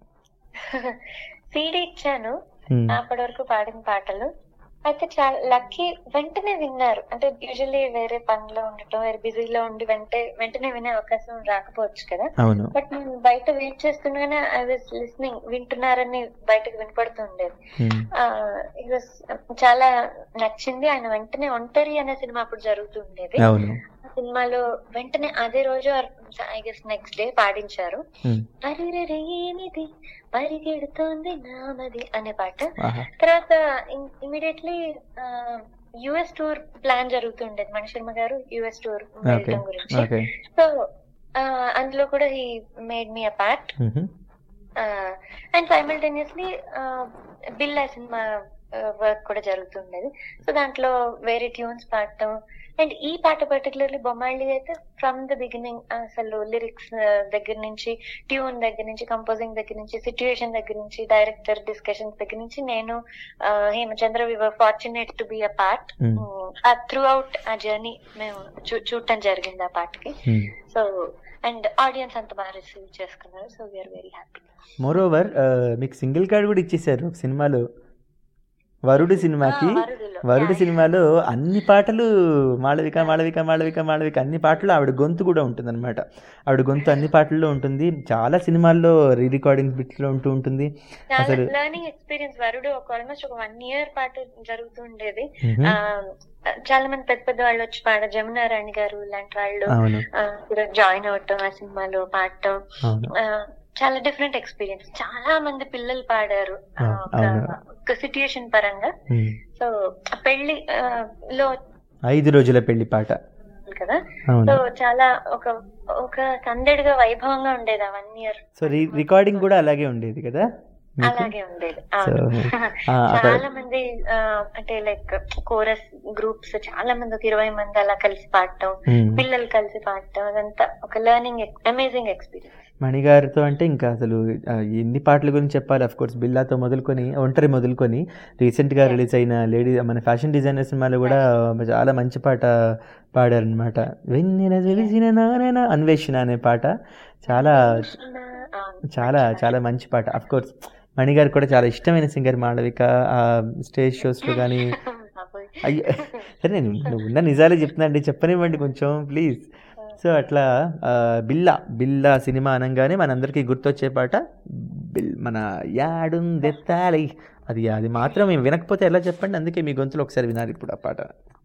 సీడీ ఇచ్చాను Hmm. అప్పటి వరకు పాడిన పాటలు అయితే చాలా లక్కీ వెంటనే విన్నారు అంటే యూజువల్లీ వేరే పనిలో ఉండటం వేరే బిజీలో ఉండి వెంటే వెంటనే వినే అవకాశం రాకపోవచ్చు కదా అవును. బట్ నేను బయట వెయిట్ చేస్తుండగానే ఐ వాజ్ లిస్నింగ్ వింటున్నారని బయటకు వినపడుతుండేది ఆ, it was చాలా నచ్చింది ఆయన వెంటనే ఒంటరి అనే సినిమా అప్పుడు జరుగుతుండేది అవును. ఆ సినిమాలో వెంటనే అదే రోజు ఐ గెస్ నెక్స్ట్ డే పాడించారు అరిరెరే ఏమిది పరిగెడుతోంది నామది అనే పాట ఆహా. తర్వాత ఇమీడియట్లీ యుఎస్ టూర్ ప్లాన్ జరుగుతుండేది మణిశర్మ గారు యుఎస్ టూర్ వెళ్ళటం గురించి ఓకే సో అందులో కూడా he made me a part and simultaneously బిల్ ఆ సినిమా వర్క్ కూడా జరుగుతుండేది సో దాంట్లో వేరే ట్యూన్స్ పాడటం అండ్ ఈ పాట పర్టికులర్లీ బొమ్మాళి అయితే ఫ్రమ్ ద బిగినింగ్ అసలు లిరిక్స్ దగ్గర నుంచి ట్యూన్ దగ్గర నుంచి కంపోజింగ్ దగ్గర నుంచి సిచ్యుయేషన్ దగ్గర నుంచి డైరెక్టర్ డిస్కషన్స్ దగ్గర నుంచి నేను ఆ, Hemachandra we fortunate to be a part Hmm. Throughout ఆ జర్నీ మేము చూ- చూడటం జరిగింది ఆ పాటకి సో అండ్ ఆడియన్స్ అంత బాగా రిసీవ్ చేసుకున్నారు so we are very happy moreover మీకు సింగిల్ కార్డ్ కూడా ఇచ్చేసారు ఒక సినిమాలో వరుడు సినిమాకి వరుడు సినిమాలో అన్ని పాటలు మాళవిక మాళవిక మాళవిక మాళవిక అన్ని పాటలు ఆవిడ గొంతు కూడా ఉంటుందన్నమాట ఆవిడ గొంతు అన్ని పాటల్లో ఉంటుంది చాలా సినిమాల్లో రీ రికార్డింగ్ బిట్స్లో ఉంటూ ఉంటుంది చాలా అసలు లెర్నింగ్ ఎక్స్పీరియన్స్ వరుడు ఒక ఆల్మోస్ట్ ఒక వన్ ఇయర్ పాటు జరుగుతుండేది Mhm. ఆ, చాలా మంది పెద్ద పెద్ద వాళ్ళు వచ్చి పాడ జమునా రాణి గారు ఇలాంటి వాళ్ళు అవును. ఆ, కూడా జాయిన్ అవటం ఆ సినిమాలో పాడటం అవును. ఆ, చాలా డిఫరెంట్ ఎక్స్పీరియన్స్ చాలా మంది పిల్లలు పాడారు ఆ, ఆ, ఒక- అవును. ఒక సిచ్యుయేషన్ పరంగా Hmm. సో పెళ్లి ఆ, లో ఐదు రోజుల పెళ్లి పాట కదా అవును. సో చాలా ఒక ఒక సందడిగా వైభవంగా ఉండేది ఆ one year so re recording కూడా అలాగే ఉండేది కదా మీకు? అలాగే ఉండేది సో అవును. ఆ, అక్కడ చాలా మంది ఆ, అంటే లైక్ కోరస్ గ్రూప్స్ చాలా మంది ఒక ఇరవై మంది అలా కలిసి పాడటం Hmm. పిల్లలు కలిసి పాడటం అదంతా ఒక లెర్నింగ్ అమేజింగ్ ఎక్స్పీరియన్స్ మణిగారితో అంటే ఇంకా అసలు ఆ, ఎన్ని పాటల గురించి చెప్పాలి అఫ్ కోర్స్ బిల్లాతో మొదలుకొని ఒంటరి మొదలుకొని రీసెంట్గా రిలీజ్ అయిన లేడీ మన ఫ్యాషన్ డిజైనర్ సినిమాలో కూడా చాలా మంచి పాట పాడారనమాట వెన్నెల వెలిసిన నానన అన్వేషణ అనే పాట చాలా చాలా చాలా మంచి పాట అఫ్ కోర్స్ మణిగారు కూడా చాలా ఇష్టమైన సింగర్ మాళవిక ఆ స్టేజ్ షోస్లో కానీ అయ్యో సరే నేను నువ్వు ఉన్న నిజాలే చెప్తున్నా అండి చెప్పనివ్వండి కొంచెం ప్లీజ్ సో అట్లా ఆ, బిల్లా బిల్లా సినిమా అనగానే మనందరికీ గుర్తొచ్చే పాట బిల్ మన యాడుందెత్తాలి అది అది మాత్రం మేము వినకపోతే ఎలా చెప్పండి అందుకే మీ గొంతులో ఒకసారి వినాలి ఇప్పుడు ఆ పాట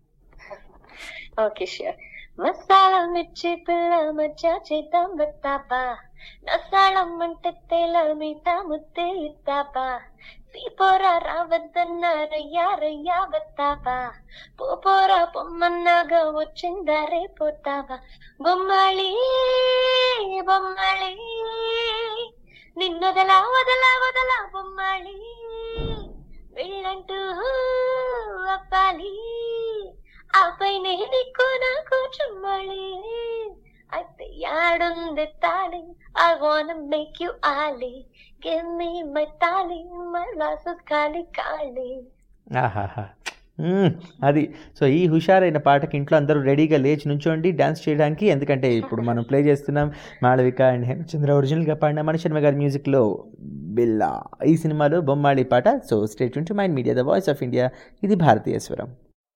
ఓకే ష్యూర్ మసాలా మిర్చి పిల్ల మచ్చా చేద్దాం వస్తావా నసాళం అంటే తేల మీట ముద్దే ఇస్తావా తీపోరా రావద్దన్న రయ్యా రయ్యా వస్తావా పోపోరా పొమ్మన్నాగా వచ్చిందా రే పోతావా బొమ్మళి బొమ్మళి నిన్నొదలా వదలా వదలా బొమ్మళి వెళ్ళంటూ అప్పాలి ఆపై నీకు నాకు చుమ్మళి అయితే యాడుంది తాళి ఐ వాన్ మేక్ యు ఆలి గివ్ మీ మై తాళి మై గ్లాసెస్ ఖాళీ ఖాళీ ఆహాహా మ్మ్. అది సో ఈ హుషారైన పాటకి ఇంట్లో అందరూ రెడీగా లేచి నుంచోండి డ్యాన్స్ చేయడానికి ఎందుకంటే ఇప్పుడు మనం ప్లే చేస్తున్నాం మాళవిక అండ్ హేమచంద్ర ఒరిజినల్గా పాడిన మణిశర్మ గారి మ్యూజిక్లో బిల్లా ఈ సినిమాలో బొమ్మాళి పాట so stay tuned to Mind Media the voice of India ఇది భారతీయ స్వరం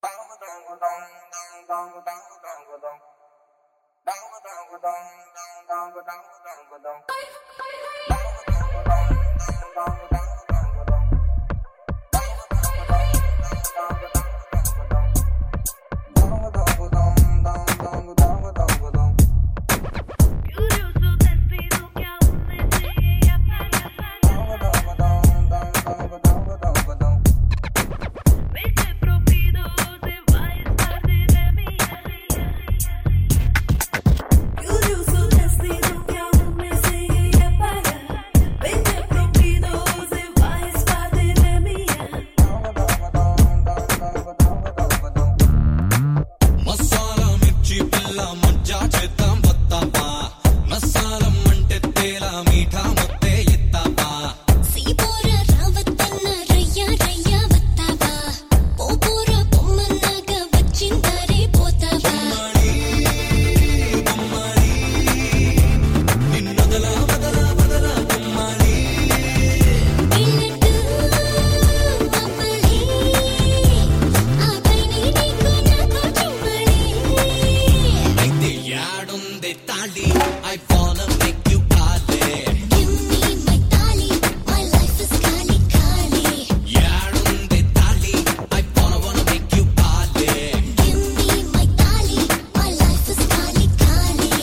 మసాలా మిర్చి పిల్ల మజ్జా చేద్దాం వస్తావా మసాలం అంటే తేల మీఠా ముద్దే ఇస్తావా సీపోర రావద్దన్న రయ్యా రయ్యా వస్తావా పోపోర పొమ్మన్నాగా వచ్చిందారే పోతావా నిన్నొదలా వదలా వదలా బొమ్మాలి వెళ్ళట్టు అవ్వాలి ఆపై నీకు నాకు చుమ్మళి అయితే యాడుంది తాళి ఐ వాన మేక్ యు కాలే గివ్ మీ మై తాళి మై లైఫ్ ఇస్ ఖాళీ ఖాళీ యాడుంది తాళి I wanna wanna make you కాలే గివ్ మీ మై తాళి మై లైఫ్ ఇస్ ఖాళీ ఖాళీ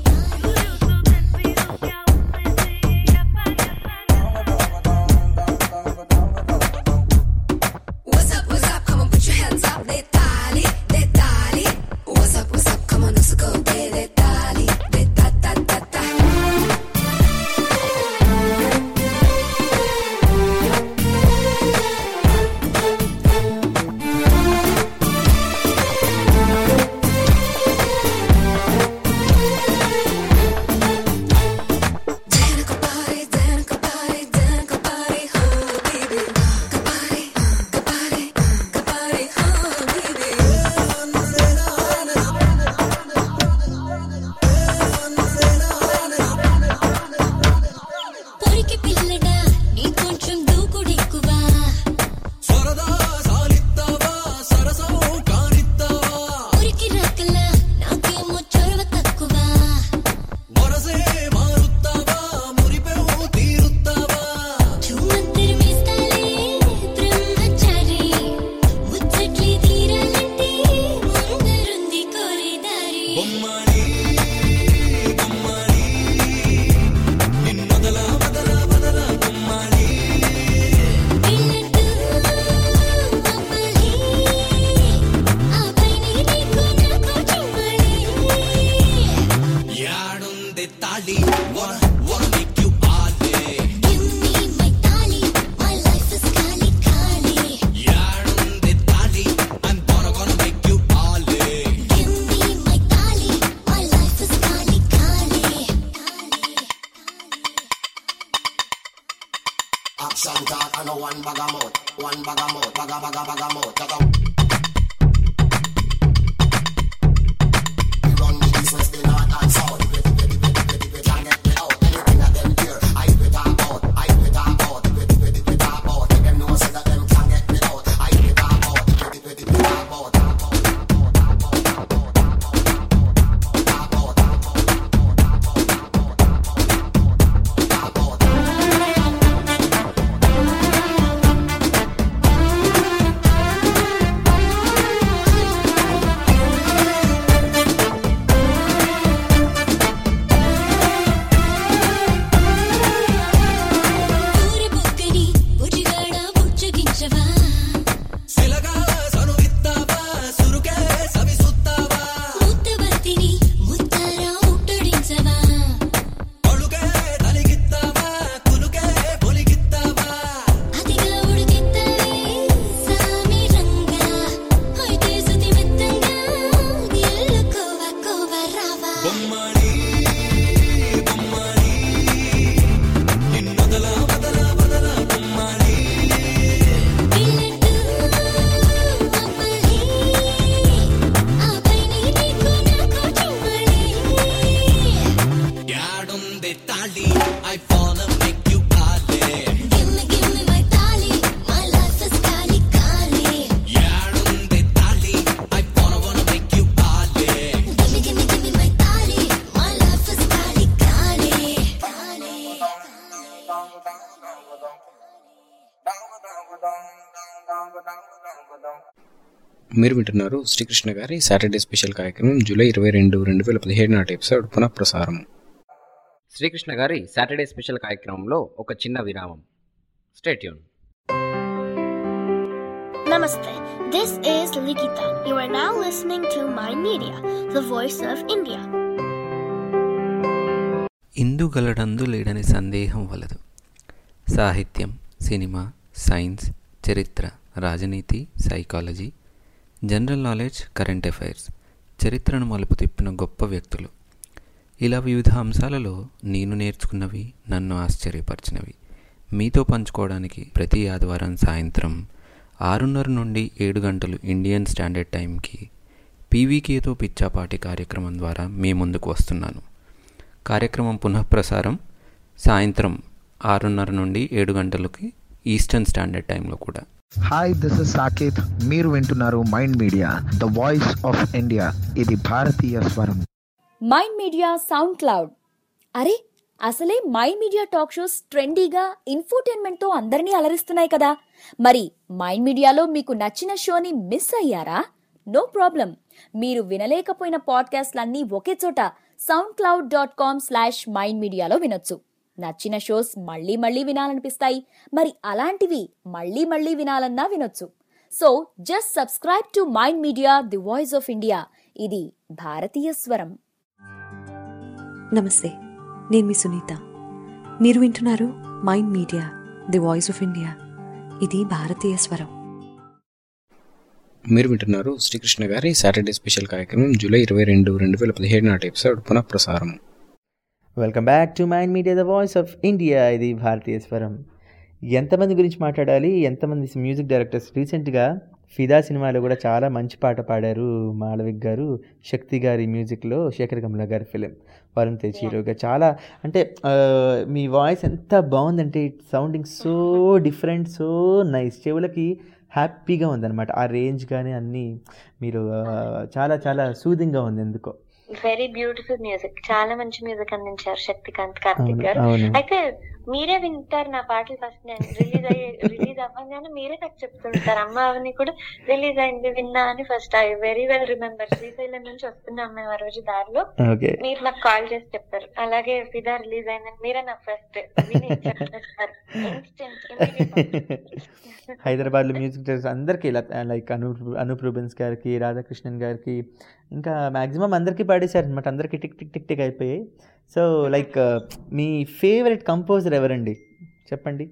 What's up, what's up? Come on, put your hands up. Detali, detali. What's up, what's up? Come on, let's go. De detali, de ta ta ta ta. Danica body, Danica body, Danica body, oh baby. Kabari, kabari, kabari, oh baby. పొరికి పిల్లడా నీ కొంచెం దూకుడెక్కువా సరదా సాలిస్తావా సరసం కానిస్తావా పొరికి రాకలా నాకేమో చొరవ తక్కువా వరసే మారుస్తావా మురిపెవు తీరుస్తావా చుమ్మంతరు వేస్తాలే బ్రహ్మచారి ముచ్చట్లే తీరాలంటే ముందరుంది కోరేదారి బొమ్మాలి బొమ్మాలి నిన్నొదలా వదలా వదలా బొమ్మాలి వెళ్ళట్టు అవ్వాలి ఆపై నీకు నాకు చుమ్మళి యాడుంది తాళి వన వన మేక్ యు ఆలే గివ్ మీ మై తాళి Action talk and no one bag of mouth. One bag of mouth, bag of bag of bag of mouth. Take a We run the east, west, the north and south. Pretty, pretty, pretty, pretty, pretty, can't get me out. Anything that them hear, I be talk about. I be talk about. Pretty, pretty, pretty, talk about. Make them know say that them can't get me out. I be talk about. Pretty, pretty, pretty, talk about. Talk about. ఊరి బుగ్గని బుజిగాడ బుజ్జగించవా ముత్తబంతిని ముత్తారా ముట్టడించవా అతిగా ఉడికిత్తవే సామి రంగా అయితే సుతి మెత్తంగా ఎల్లుకోవా కోవా రావా యాడుంది తాళి I follow make you కాలే Gimme, gimme my tali, my life is kali kali. యాడుంది తాళి I follow wanna make you కాలే Gimme, gimme, gimme my tali, my life is kali kali. మీరు వింటున్నారు శ్రీకృష్ణ గారి సాటర్డే స్పెషల్ కార్యక్రమం జూలై ఇరవై రెండు రెండు వేల పదిహేడు నాటి ఎపిసోడ్ పునఃప్రసారం శ్రీకృష్ణ గారి సాటర్డే స్పెషల్ కార్యక్రమంలో ఒక చిన్న విరామం stay tuned Namaste. This is Likita. You are now listening to My Media, the voice of India. ఇందుగలడందు లేడని సందేహం వలదు సాహిత్యం సినిమా సైన్స్ చరిత్ర రాజనీతి psychology general knowledge current affairs చరిత్రను మలుపు తిప్పిన గొప్ప వ్యక్తులు ఇలా వివిధ అంశాలలో నేను నేర్చుకున్నవి నన్ను ఆశ్చర్యపరిచినవి మీతో పంచుకోవడానికి ప్రతి ఆదివారం సాయంత్రం ఆరున్నర నుండి ఏడు గంటలు ఇండియన్ స్టాండర్డ్ టైంకి పీవీకేతో పిచ్చాపాటి కార్యక్రమం ద్వారా మీ ముందుకు వస్తున్నాను కార్యక్రమం పునఃప్రసారం సాయంత్రం ఆరున్నర నుండి ఏడు గంటలకి ఈస్టర్న్ స్టాండర్డ్ టైంలో కూడా హాయ్ దిస్ ఇస్ సాకేత్ మీరు వింటున్నారు Mind Media the voice of India ఇది భారతీయ స్వరం మైండ్ మీడియా సౌండ్ క్లౌడ్ అరే అసలే మైండ్ మీడియా టాక్ షోస్ ట్రెండీగా ఇన్ఫోటైన్మెంట్తో అందరినీ అలరిస్తున్నాయి కదా మరి మైండ్ మీడియాలో మీకు నచ్చిన షోని మిస్ అయ్యారా నో ప్రాబ్లం మీరు వినలేకపోయిన పాడ్కాస్ట్లన్నీ ఒకే చోట SoundCloud dot com slash Mind మీడియాలో వినొచ్చు నచ్చిన షోస్ మళ్ళీ మళ్ళీ వినాలనిపిస్తాయి మరి అలాంటివి మళ్ళీ మళ్ళీ వినాలన్నా వినొచ్చు so just subscribe to Mind Media the voice of India ఇది భారతీయ స్వరం నమస్తే నేను మీ సునీత మీరు వింటున్నారు Mind Media the voice of India ఇది భారతీయ స్వరం మీరు వింటున్నారు శ్రీకృష్ణ గారి సాటర్డే స్పెషల్ కార్యక్రమం జూలై ఇరవై రెండు రెండు వేల పదిహేడు నాటి ఎపిసోడ్ పునఃప్రసారం welcome back to Mind Media the voice of India ఇది భారతీయ స్వరం ఎంతమంది గురించి మాట్లాడాలి ఎంతమంది మ్యూజిక్ డైరెక్టర్స్ రీసెంట్గా ఫిదా సినిమాలో కూడా చాలా మంచి పాట పాడారు మాళవిక్ గారు శక్తి గారి మ్యూజిక్లో శేఖర్ కమల గారి ఫిలిం వరుణ్ తేజ్ హీరోగా చాలా అంటే ఆ, మీ వాయిస్ ఎంత బాగుందంటే it sounding so different so nice చెవులకి హ్యాపీగా ఉందన్నమాట ఆ రేంజ్ కానీ అన్నీ మీరు ఆ, చాలా చాలా సూదింగ్గా ఉంది ఎందుకో వెరీ బ్యూటిఫుల్ మ్యూజిక్ చాలా మంచి మ్యూజిక్ అందించారు శక్తికాంత్ కార్తిక్ అవును, గారు అవును. అయితే మీరే వింటారు నా పాటలు ఫస్ట్ నేను రిలీజ్ అయ్యి రిలీజ్ అవ్వగానే మీరే నాకు చెప్తుంటారు అమ్మ అవని కూడా రిలీజ్ అయింది విన్నా అని first I very well remember Srisailam నుంచి వస్తున్నాం మేము ఆ రోజు దారిలో ఓకే మీరు నాకు కాల్ చేసి చెప్పారు అలాగే ఫిదా రిలీజ్ అయిందని మీరే నాకు ఫస్ట్ విని చెప్పేస్తారు ఇన్స్టెంట్ హైదరాబాద్లో మ్యూజిక్ డైరెక్టర్స్ అందరికీ ఇలా లైక్ అనూప్ అనూప్ రూబెన్స్ గారికి రాధాకృష్ణన్ గారికి ఇంకా మ్యాక్సిమం అందరికీ పాడేశారు అనమాట అందరికీ టిక్ టిక్ టిక్ టిక్ అయిపోయాయి సో లైక్ మీ ఫేవరెట్ కంపోజర్ ఎవరండి చెప్పండి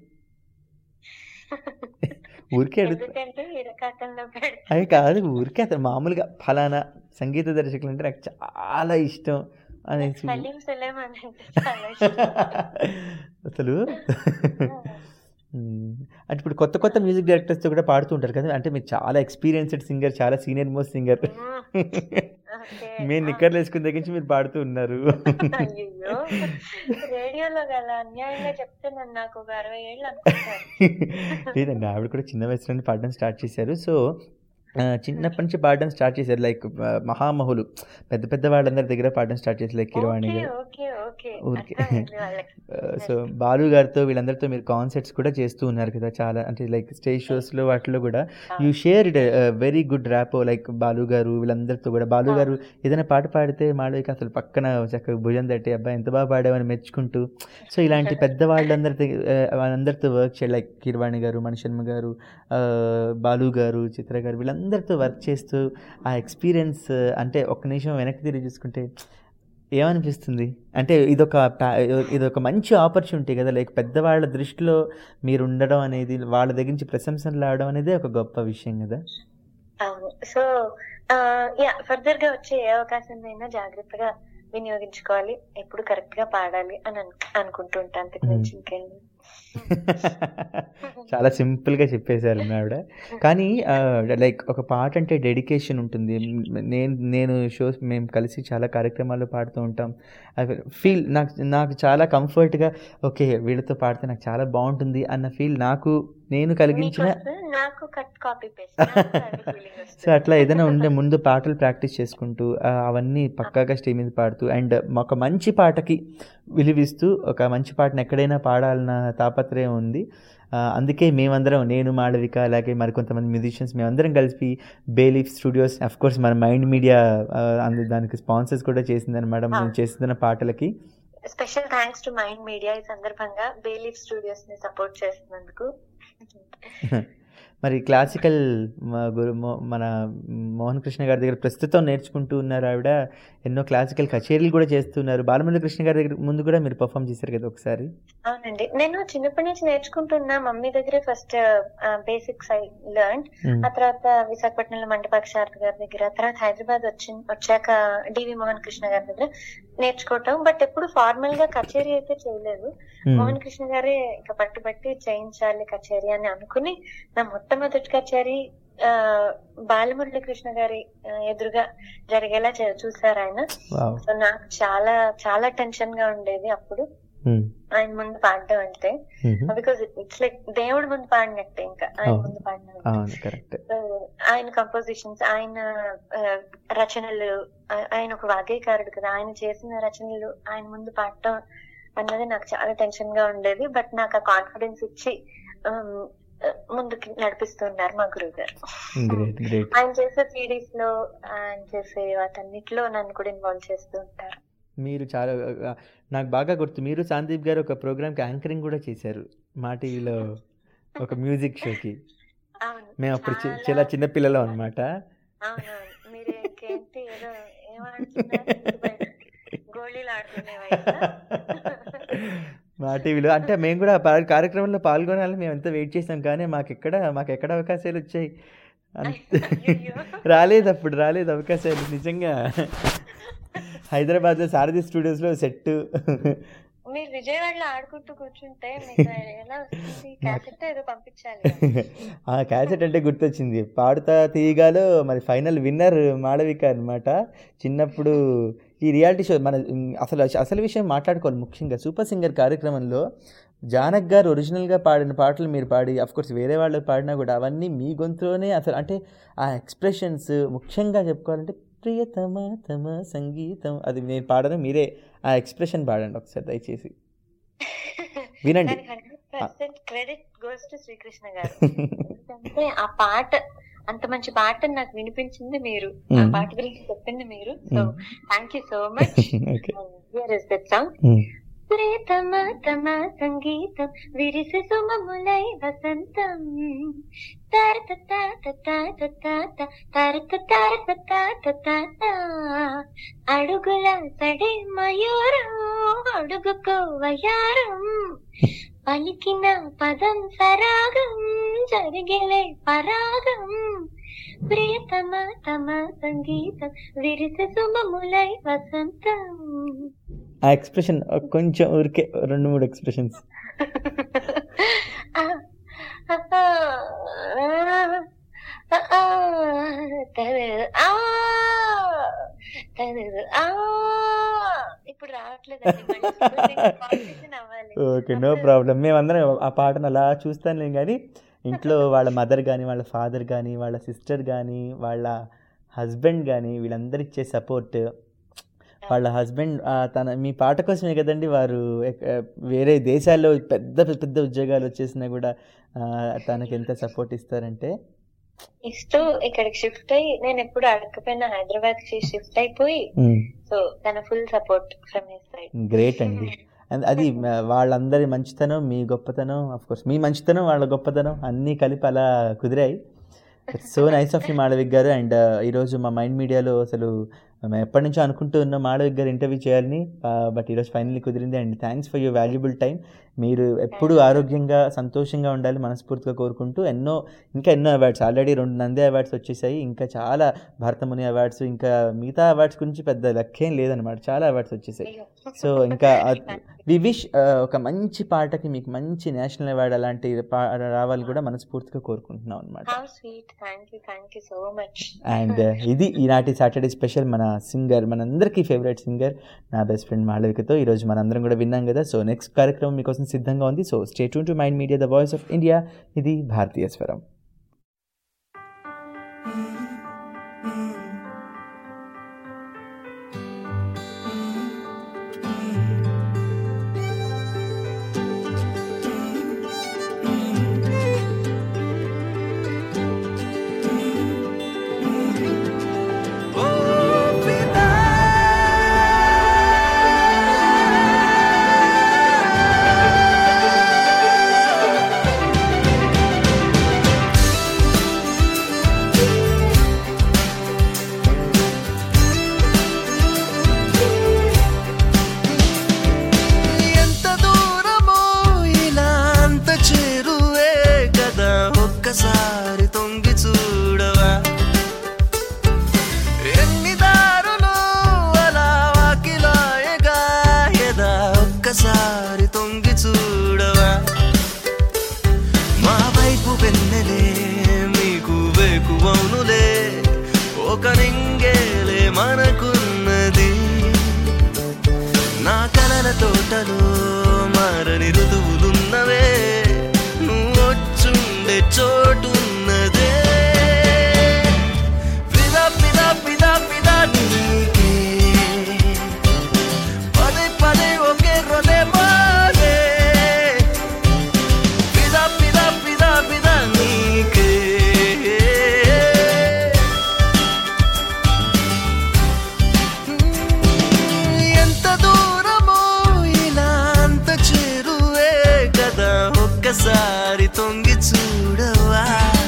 ఊరికే అడుగుతా ఎందుకంటే ఇరకాటంలో పెడితే అవి కాదు ఊరికే అతను మామూలుగా ఫలానా సంగీత దర్శకులు అంటే నాకు చాలా ఇష్టం అనేసి సలీం సులేమాన్ అంటే చాలా ఇష్టం అసలు మ్మ్. అంటే ఇప్పుడు కొత్త కొత్త మ్యూజిక్ డైరెక్టర్స్తో కూడా పాడుతూ ఉంటారు కదా అంటే మీరు చాలా ఎక్స్పీరియన్స్డ్ సింగర్ చాలా సీనియర్ మోస్ట్ సింగర్ మేము నిక్కర్లు వేసుకున్న దగ్గర నుంచి మీరు పాడుతూ ఉన్నారు అయ్యో రేడియోలో గల అన్యాయంగా చెప్తే నన్ను నాకు ఒక అరవై ఏళ్ళు అనుకుంటారు లేదండి ఆవిడ కూడా చిన్న వయసులోనే పాడడం స్టార్ట్ చేశారు సో ఆ, చిన్నప్పటి నుంచి పాడడం స్టార్ట్ చేశారు లైక్ ఆ, మహామహులు పెద్ద పెద్ద వాళ్ళందరి దగ్గర పాడడం స్టార్ట్ చేశారు లైక్ కిరవాణి ఓకే గారు ఓకే ఓకే ఊరికే అర్థమైంది వాళ్ళకి సో బాలు గారితో వీళ్ళందరితో మీరు కాన్సర్ట్స్ కూడా చేస్తూ ఉన్నారు కదా చాలా అంటే లైక్ స్టేజ్ షోస్లో వాటిలో కూడా you share very good rapport like Balu గారు వీళ్ళందరితో కూడా బాలు గారు ఏదైనా పాట పాడితే మాళవిక అసలు పక్కన చక్కగా భుజం తట్టి అబ్బాయి ఎంత బాగా పాడామని మెచ్చుకుంటూ సో ఇలాంటి పెద్ద వాళ్ళందరితో ఆ, వాళ్ళందరితో వర్క్ చేయాలి లైక్ కిర్వాణి గారు మణిశర్మ గారు ఆ, బాలు గారు చిత్ర గారు వీళ్ళందరితో వర్క్ చేస్తూ ఆ ఎక్స్పీరియన్స్ అంటే ఒక్క నిమిషం వెనక్కి తిరిగి చూసుకుంటే ఏమనిపిస్తుంది అంటే ఇదొక ప్యా- ఇదొక మంచి ఆపర్చునిటీ కదా లైక్ పెద్దవాళ్ళ దృష్టిలో మీరు ఉండడం అనేది వాళ్ళ దగ్గర నుంచి ప్రశంసలు రావడం అనేది ఒక గొప్ప విషయం కదా అవును సో యా ఫర్దర్ గా వచ్చే ఏ అవకాశం అయినా జాగ్రత్తగా వినియోగించుకోవాలి ఎప్పుడు కరెక్ట్ గా పాడాలి అని అను- అనుకుంటూ ఉంటాను అంతకు మించి ఇంకేం లేదు. చాలా సింపుల్గా చెప్పేశారు ఆవిడ కానీ లైక్ ఒక పాట అంటే డెడికేషన్ ఉంటుంది నేను నేను షోస్ మేము కలిసి చాలా కార్యక్రమాల్లో పాడుతూ ఉంటాం ఐ ఫీల్ నాకు నాకు చాలా కంఫర్ట్గా ఓకే వీళ్ళతో పాడితే నాకు చాలా బాగుంటుంది అన్న ఫీల్ నాకు నేను కలిగించిన నీకోసం నాకు కట్ కాపీ పేస్ట్ సో అట్లా ఏదైనా ఉండే ముందు పాటలు ప్రాక్టీస్ చేసుకుంటూ ఆ, అవన్నీ పక్కాగా స్టేజ్ మీద పాడుతూ అండ్ ఒక మంచి పాటకి విలువిస్తూ ఒక మంచి పాటను ఎక్కడైనా పాడాలన్న తాపత్రయం ఉంది ఆ, అందుకే మేమందరం నేను మాళవిక అలాగే మరికొంతమంది మ్యూజిషియన్స్ మేమందరం కలిసి బేలీఫ్ స్టూడియోస్ అఫ్ కోర్స్ మన మైండ్ మీడియా అందు దానికి స్పాన్సర్స్ కూడా చేసిందనమాట మేము చేస్తున్న పాటలకి special thanks to Mind Media ఈ సందర్భంగా బేలీఫ్ స్టూడియోస్ ని సపోర్ట్ చేస్తున్నందుకు మరి క్లాసికల్ మా గురు మో- మన మోహన్ కృష్ణ గారి దగ్గర ప్రస్తుతం నేర్చుకుంటూ ఉన్నారు ఆవిడ ఎన్నో క్లాసికల్ కచేరీలు కూడా చేస్తున్నారు బాలమురళి కృష్ణ గారి దగ్గర ముందు కూడా మీరు పర్ఫామ్ చేశారు కదా ఒకసారి అవునండి నేను చిన్నప్పటి నుంచి నేర్చుకుంటున్నా మమ్మీ దగ్గరే first basics I learn Hmm. ఆ తర్వాత విశాఖపట్నంలో మంటపాక్షారథి గారి దగ్గర తర్వాత హైదరాబాద్ వచ్చి వచ్చాక డివి మోహన్ కృష్ణ గారి దగ్గర నేర్చుకోవటం బట్ ఎప్పుడు ఫార్మల్ గా కచేరీ అయితే చేయలేదు Hmm. మోహన్ కృష్ణ గారే ఇక పట్టుబట్టి చేయించాలి కచేరీ అని అనుకుని నా మొట్టమొదటి కచేరీ ఆ, బాలమురళి కృష్ణ గారి ఆ, ఎదురుగా జరిగేలా చే- చూసారు ఆయన వావ్ సో నాకు చాలా చాలా టెన్షన్ గా ఉండేది అప్పుడు ఆయన ముందు పాడడం అంటే Mhm. బికాజ్ ఇట్స్ లైక్ దేవుడి ముందు పాడినట్టే ఇంకా ఆయన అవును. ముందు పాడిన అవును కరెక్ట్ So, ఆయన కంపోజిషన్స్ ఆయన ఆ, రచనలు ఆ- ఆయన ఒక వాగ్గేయకారుడు కదా ఆయన చేసిన రచనలు ఆయన ముందు పాడటం అన్నది నాకు చాలా టెన్షన్ గా ఉండేది బట్ నాకు ఆ కాన్ఫిడెన్స్ ఇచ్చి um, ఆ, ముందుకి నడిపిస్తున్నారు మా గురువు గారు గ్రేట్ గ్రేట్ ఆయన చేసే సిరీస్ లో ఆయన చేసే వాటన్నిటిలో నన్ను కూడా ఇన్వాల్వ్ చేస్తూ ఉంటారు మీరు చాలా ఆ, నాకు బాగా గుర్తు మీరు సందీప్ గారు ఒక ప్రోగ్రామ్కి యాంకరింగ్ కూడా చేశారు మా టీవీలో ఒక మ్యూజిక్ షోకి అవును మేము అప్పుడు చి- చాలా చిన్న పిల్లలు అనమాట అవునవును మీరు ఇంకేంటి ఏదో ఏమాడుతున్నారు ఇంటి బయట గోళీలు ఆడుకునే వయసా? మా టీవీలో అంటే మేము కూడా ఆ పా- కార్యక్రమంలో పాల్గొనాలని మేము ఎంత వెయిట్ చేసాం కానీ మాకు ఎక్కడ మాకు ఎక్కడ అవకాశాలు వచ్చాయి అంత రాలేదు అప్పుడు రాలేదు అవకాశాలు నిజంగా హైదరాబాద్లో సారథి స్టూడియోస్లో సెట్ మీరు విజయవాడలో ఆడుకుంటూ కూర్చుంటే మీకు ఎలా వస్తుంది క్యాసెట్ ఏదో పంపించాలి ఆ క్యాసెట్ అంటే గుర్తొచ్చింది పాడుతా తీయగాలో మరి ఫైనల్ విన్నర్ మాళవిక అన్నమాట చిన్నప్పుడు ఈ రియాలిటీ షో మన అసలు అసలు విషయం మాట్లాడుకోవాలి ముఖ్యంగా సూపర్ సింగర్ కార్యక్రమంలో జానక్ గారు ఒరిజినల్గా పాడిన పాటలు మీరు పాడి కోర్స్ వేరే వాళ్ళు పాడినా కూడా అవన్నీ మీ గొంతులోనే అసలు అంటే ఆ ఎక్స్ప్రెషన్స్ ముఖ్యంగా చెప్పుకోవాలంటే ప్రియతమ తమ సంగీతం అది నేను పాడను మీరే ఆ ఎక్స్ప్రెషన్ పాడండి ఒకసారి దయచేసి వినండి hundred percent credit goes to Srikrishna గారు ఎందుకంటే ఆ పాట అంత మంచి పాట నాకు వినిపించింది మీరు ఆ Mm. పాట గురించి చెప్పింది మీరు so Mm. Thank you so much okay here is that song ప్రియతమ తమ సంగీతం విరిసి సుమములై వసంతం తరత తాత తాత తాత తరత తారత తాత తాత అడుగుల సడే మయూరం అడుగుకో వయారం పలికిన పదం సరాగం జరిగిలే పరాగం ప్రియతమ తమ సంగీతం విరిసి సుమములై వసంతం ఆ ఎక్స్ప్రెషన్ కొంచెం ఊరికే రెండు మూడు ఎక్స్ప్రెషన్స్ ఆ రావట్లేదండి మళ్ళీ కాంపిటీషన్ అవ్వాలి ఓకే నో ప్రాబ్లం మేమందరం ఆ పాటను అలా చూస్తానులేం కానీ ఇంట్లో వాళ్ళ మదర్ కానీ వాళ్ళ ఫాదర్ కానీ వాళ్ళ సిస్టర్ కానీ వాళ్ళ హస్బెండ్ కానీ వీళ్ళందరూ ఇచ్చే సపోర్ట్ వాళ్ళ హస్బెండ్ తన మీ పాట కోసమే కదండి వారు ఎక్- వేరే దేశాల్లో పెద్ద పెద్ద ఉద్యోగాలు వచ్చేసినా కూడా ఆ, తనకి ఎంత సపోర్ట్ ఇస్తారంటే ఇస్తూ ఇక్కడికి షిఫ్ట్ అయ్యి నేను ఎప్పుడు అడగకపోయినా హైదరాబాద్ కి షిఫ్ట్ అయిపోయి Hmm. సో తన full support from his side great అండి అండ్ అది మ- వాళ్ళందరి మంచితనం మీ గొప్పతనం అఫ్ కోర్స్ మీ మంచితనం వాళ్ళ గొప్పతనం అన్నీ కలిపి అలా కుదిరాయి so nice of you Malavik గారు అండ్ ఈరోజు మా మైండ్ మీడియాలో అసలు మేము ఎప్పటి నుంచో అనుకుంటూ ఉన్నాం మాళవిక్ గారు ఇంటర్వ్యూ చేయాలని బట్ ఈరోజు ఫైనల్లీ కుదిరింది and thanks for your valuable time మీరు ఎప్పుడు ఆరోగ్యంగా సంతోషంగా ఉండాలి మనస్ఫూర్తిగా కోరుకుంటూ ఎన్నో ఇంకా ఎన్నో అవార్డ్స్ ఆల్రెడీ రెండు నంది అవార్డ్స్ వచ్చేసాయి ఇంకా చాలా భారతముని అవార్డ్స్ ఇంకా మిగతా అవార్డ్స్ గురించి పెద్ద లెక్కేం లేదనమాట చాలా అవార్డ్స్ వచ్చేసాయి సో ఇంకా వి విష్ ఒక మంచి పాటకి మీకు మంచి నేషనల్ అవార్డ్ అలాంటి పా- రావాలి కూడా మనస్ఫూర్తిగా కోరుకుంటున్నాం అనమాట how sweet thank you thank you so much and ఇది ఈనాటి సాటర్డే స్పెషల్ మన సింగర్ మనందరికీ ఫేవరెట్ సింగర్ నా బెస్ట్ ఫ్రెండ్ మాళవికతో ఈరోజు మనందరం కూడా విన్నాం కదా సో నెక్స్ట్ కార్యక్రమం మీకోసం సిద్ధంగా ఉంది so stay tune to Mind Media the voice of India ఇది భారతీయ స్వరం ఎంత దూరమో ఇలా అంత చేరువే కదా ఒక్కసారి తొంగి చూడవా ఎన్ని దారులు అలా వాకిలాయగా ఎదా ఒక్కసారి తొంగి చూడవా మా వైపు వెన్నెలే మీకు వేకువనులే ఒక నింగేలే మనకున్నది నా కలల తోటలో మారని ఋతువులున్నవే నువ్వు వచ్చుండే చోటున్నదే పిద పిద పిద పిద నీకే పదే పదే ఒకే రొదే మారే పిద పిద పిద పిద నీకే ఎంత దూరమో ఇలా అంత చేరువే కదా ఒక్కసారి తొంగి చూడవా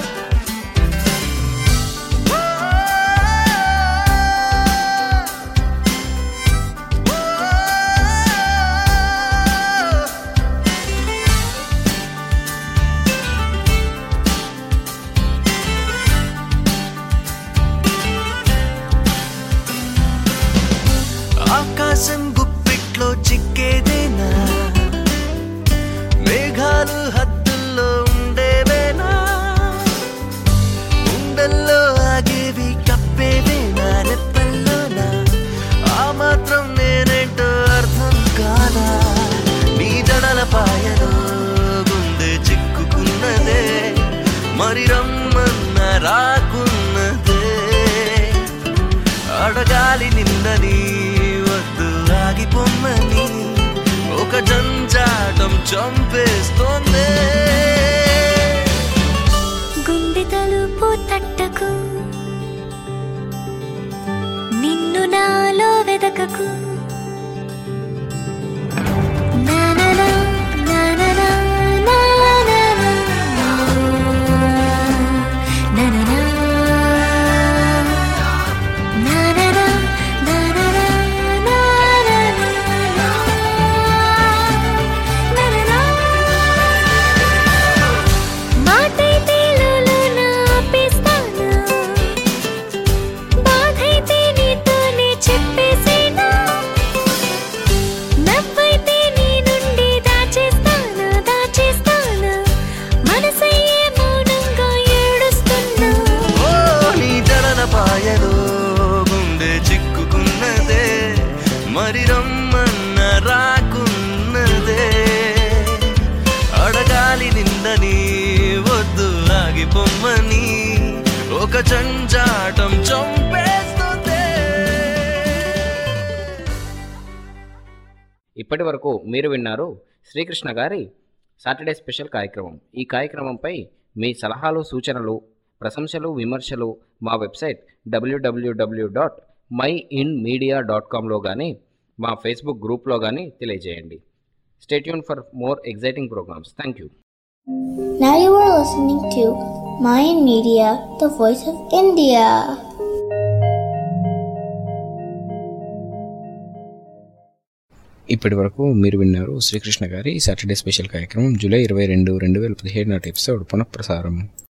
ఆకాశం గుప్పిట్లో చిక్కేదేనా మేఘాలు హద్దుల్లో ఉండేవేనా ఉండల్లో ఆగేవి కప్పేవేనా రెప్పల్లోనా ఆ మాత్రం నేనేంటో అర్థం కాదా నీ జడల పాయలో గుండె చిక్కుకున్నదే మరి రమ్మన్న రాకున్నదే అడగాలి నిన్నని వద్దు ఆగిపోమ్మని ఒక జంజాటం చంపేస్తోంది గుండె తలుపు తట్టకు నిన్ను నాలో వెదకకు నాననా, నాననా, నాననా, నాననా, నాననా, నాననా, పొమ్మని ఒక జంజాటం చంపేస్తుంది ఇప్పటి వరకు మీరు విన్నారు శ్రీకృష్ణ గారి సాటర్డే స్పెషల్ కార్యక్రమం ఈ కార్యక్రమంపై మీ సలహాలు సూచనలు ప్రశంసలు విమర్శలు మా వెబ్సైట్ డబ్ల్యూడబ్ల్యూడబ్ల్యూ dot mind media dot కామ్లో కానీ మా ఫేస్బుక్ గ్రూప్లో కానీ తెలియజేయండి stay tuned for more exciting programmes thank you Now you are listening to Mayan Media, the voice of India. ఇప్పటి వరకు మీరు విన్నారు శ్రీకృష్ణ గారి సాటర్డే స్పెషల్ కార్యక్రమం జూలై ఇరవై రెండు రెండు వేల పదిహేడు నాటి ఎపిసోడ్ పునఃప్రసారం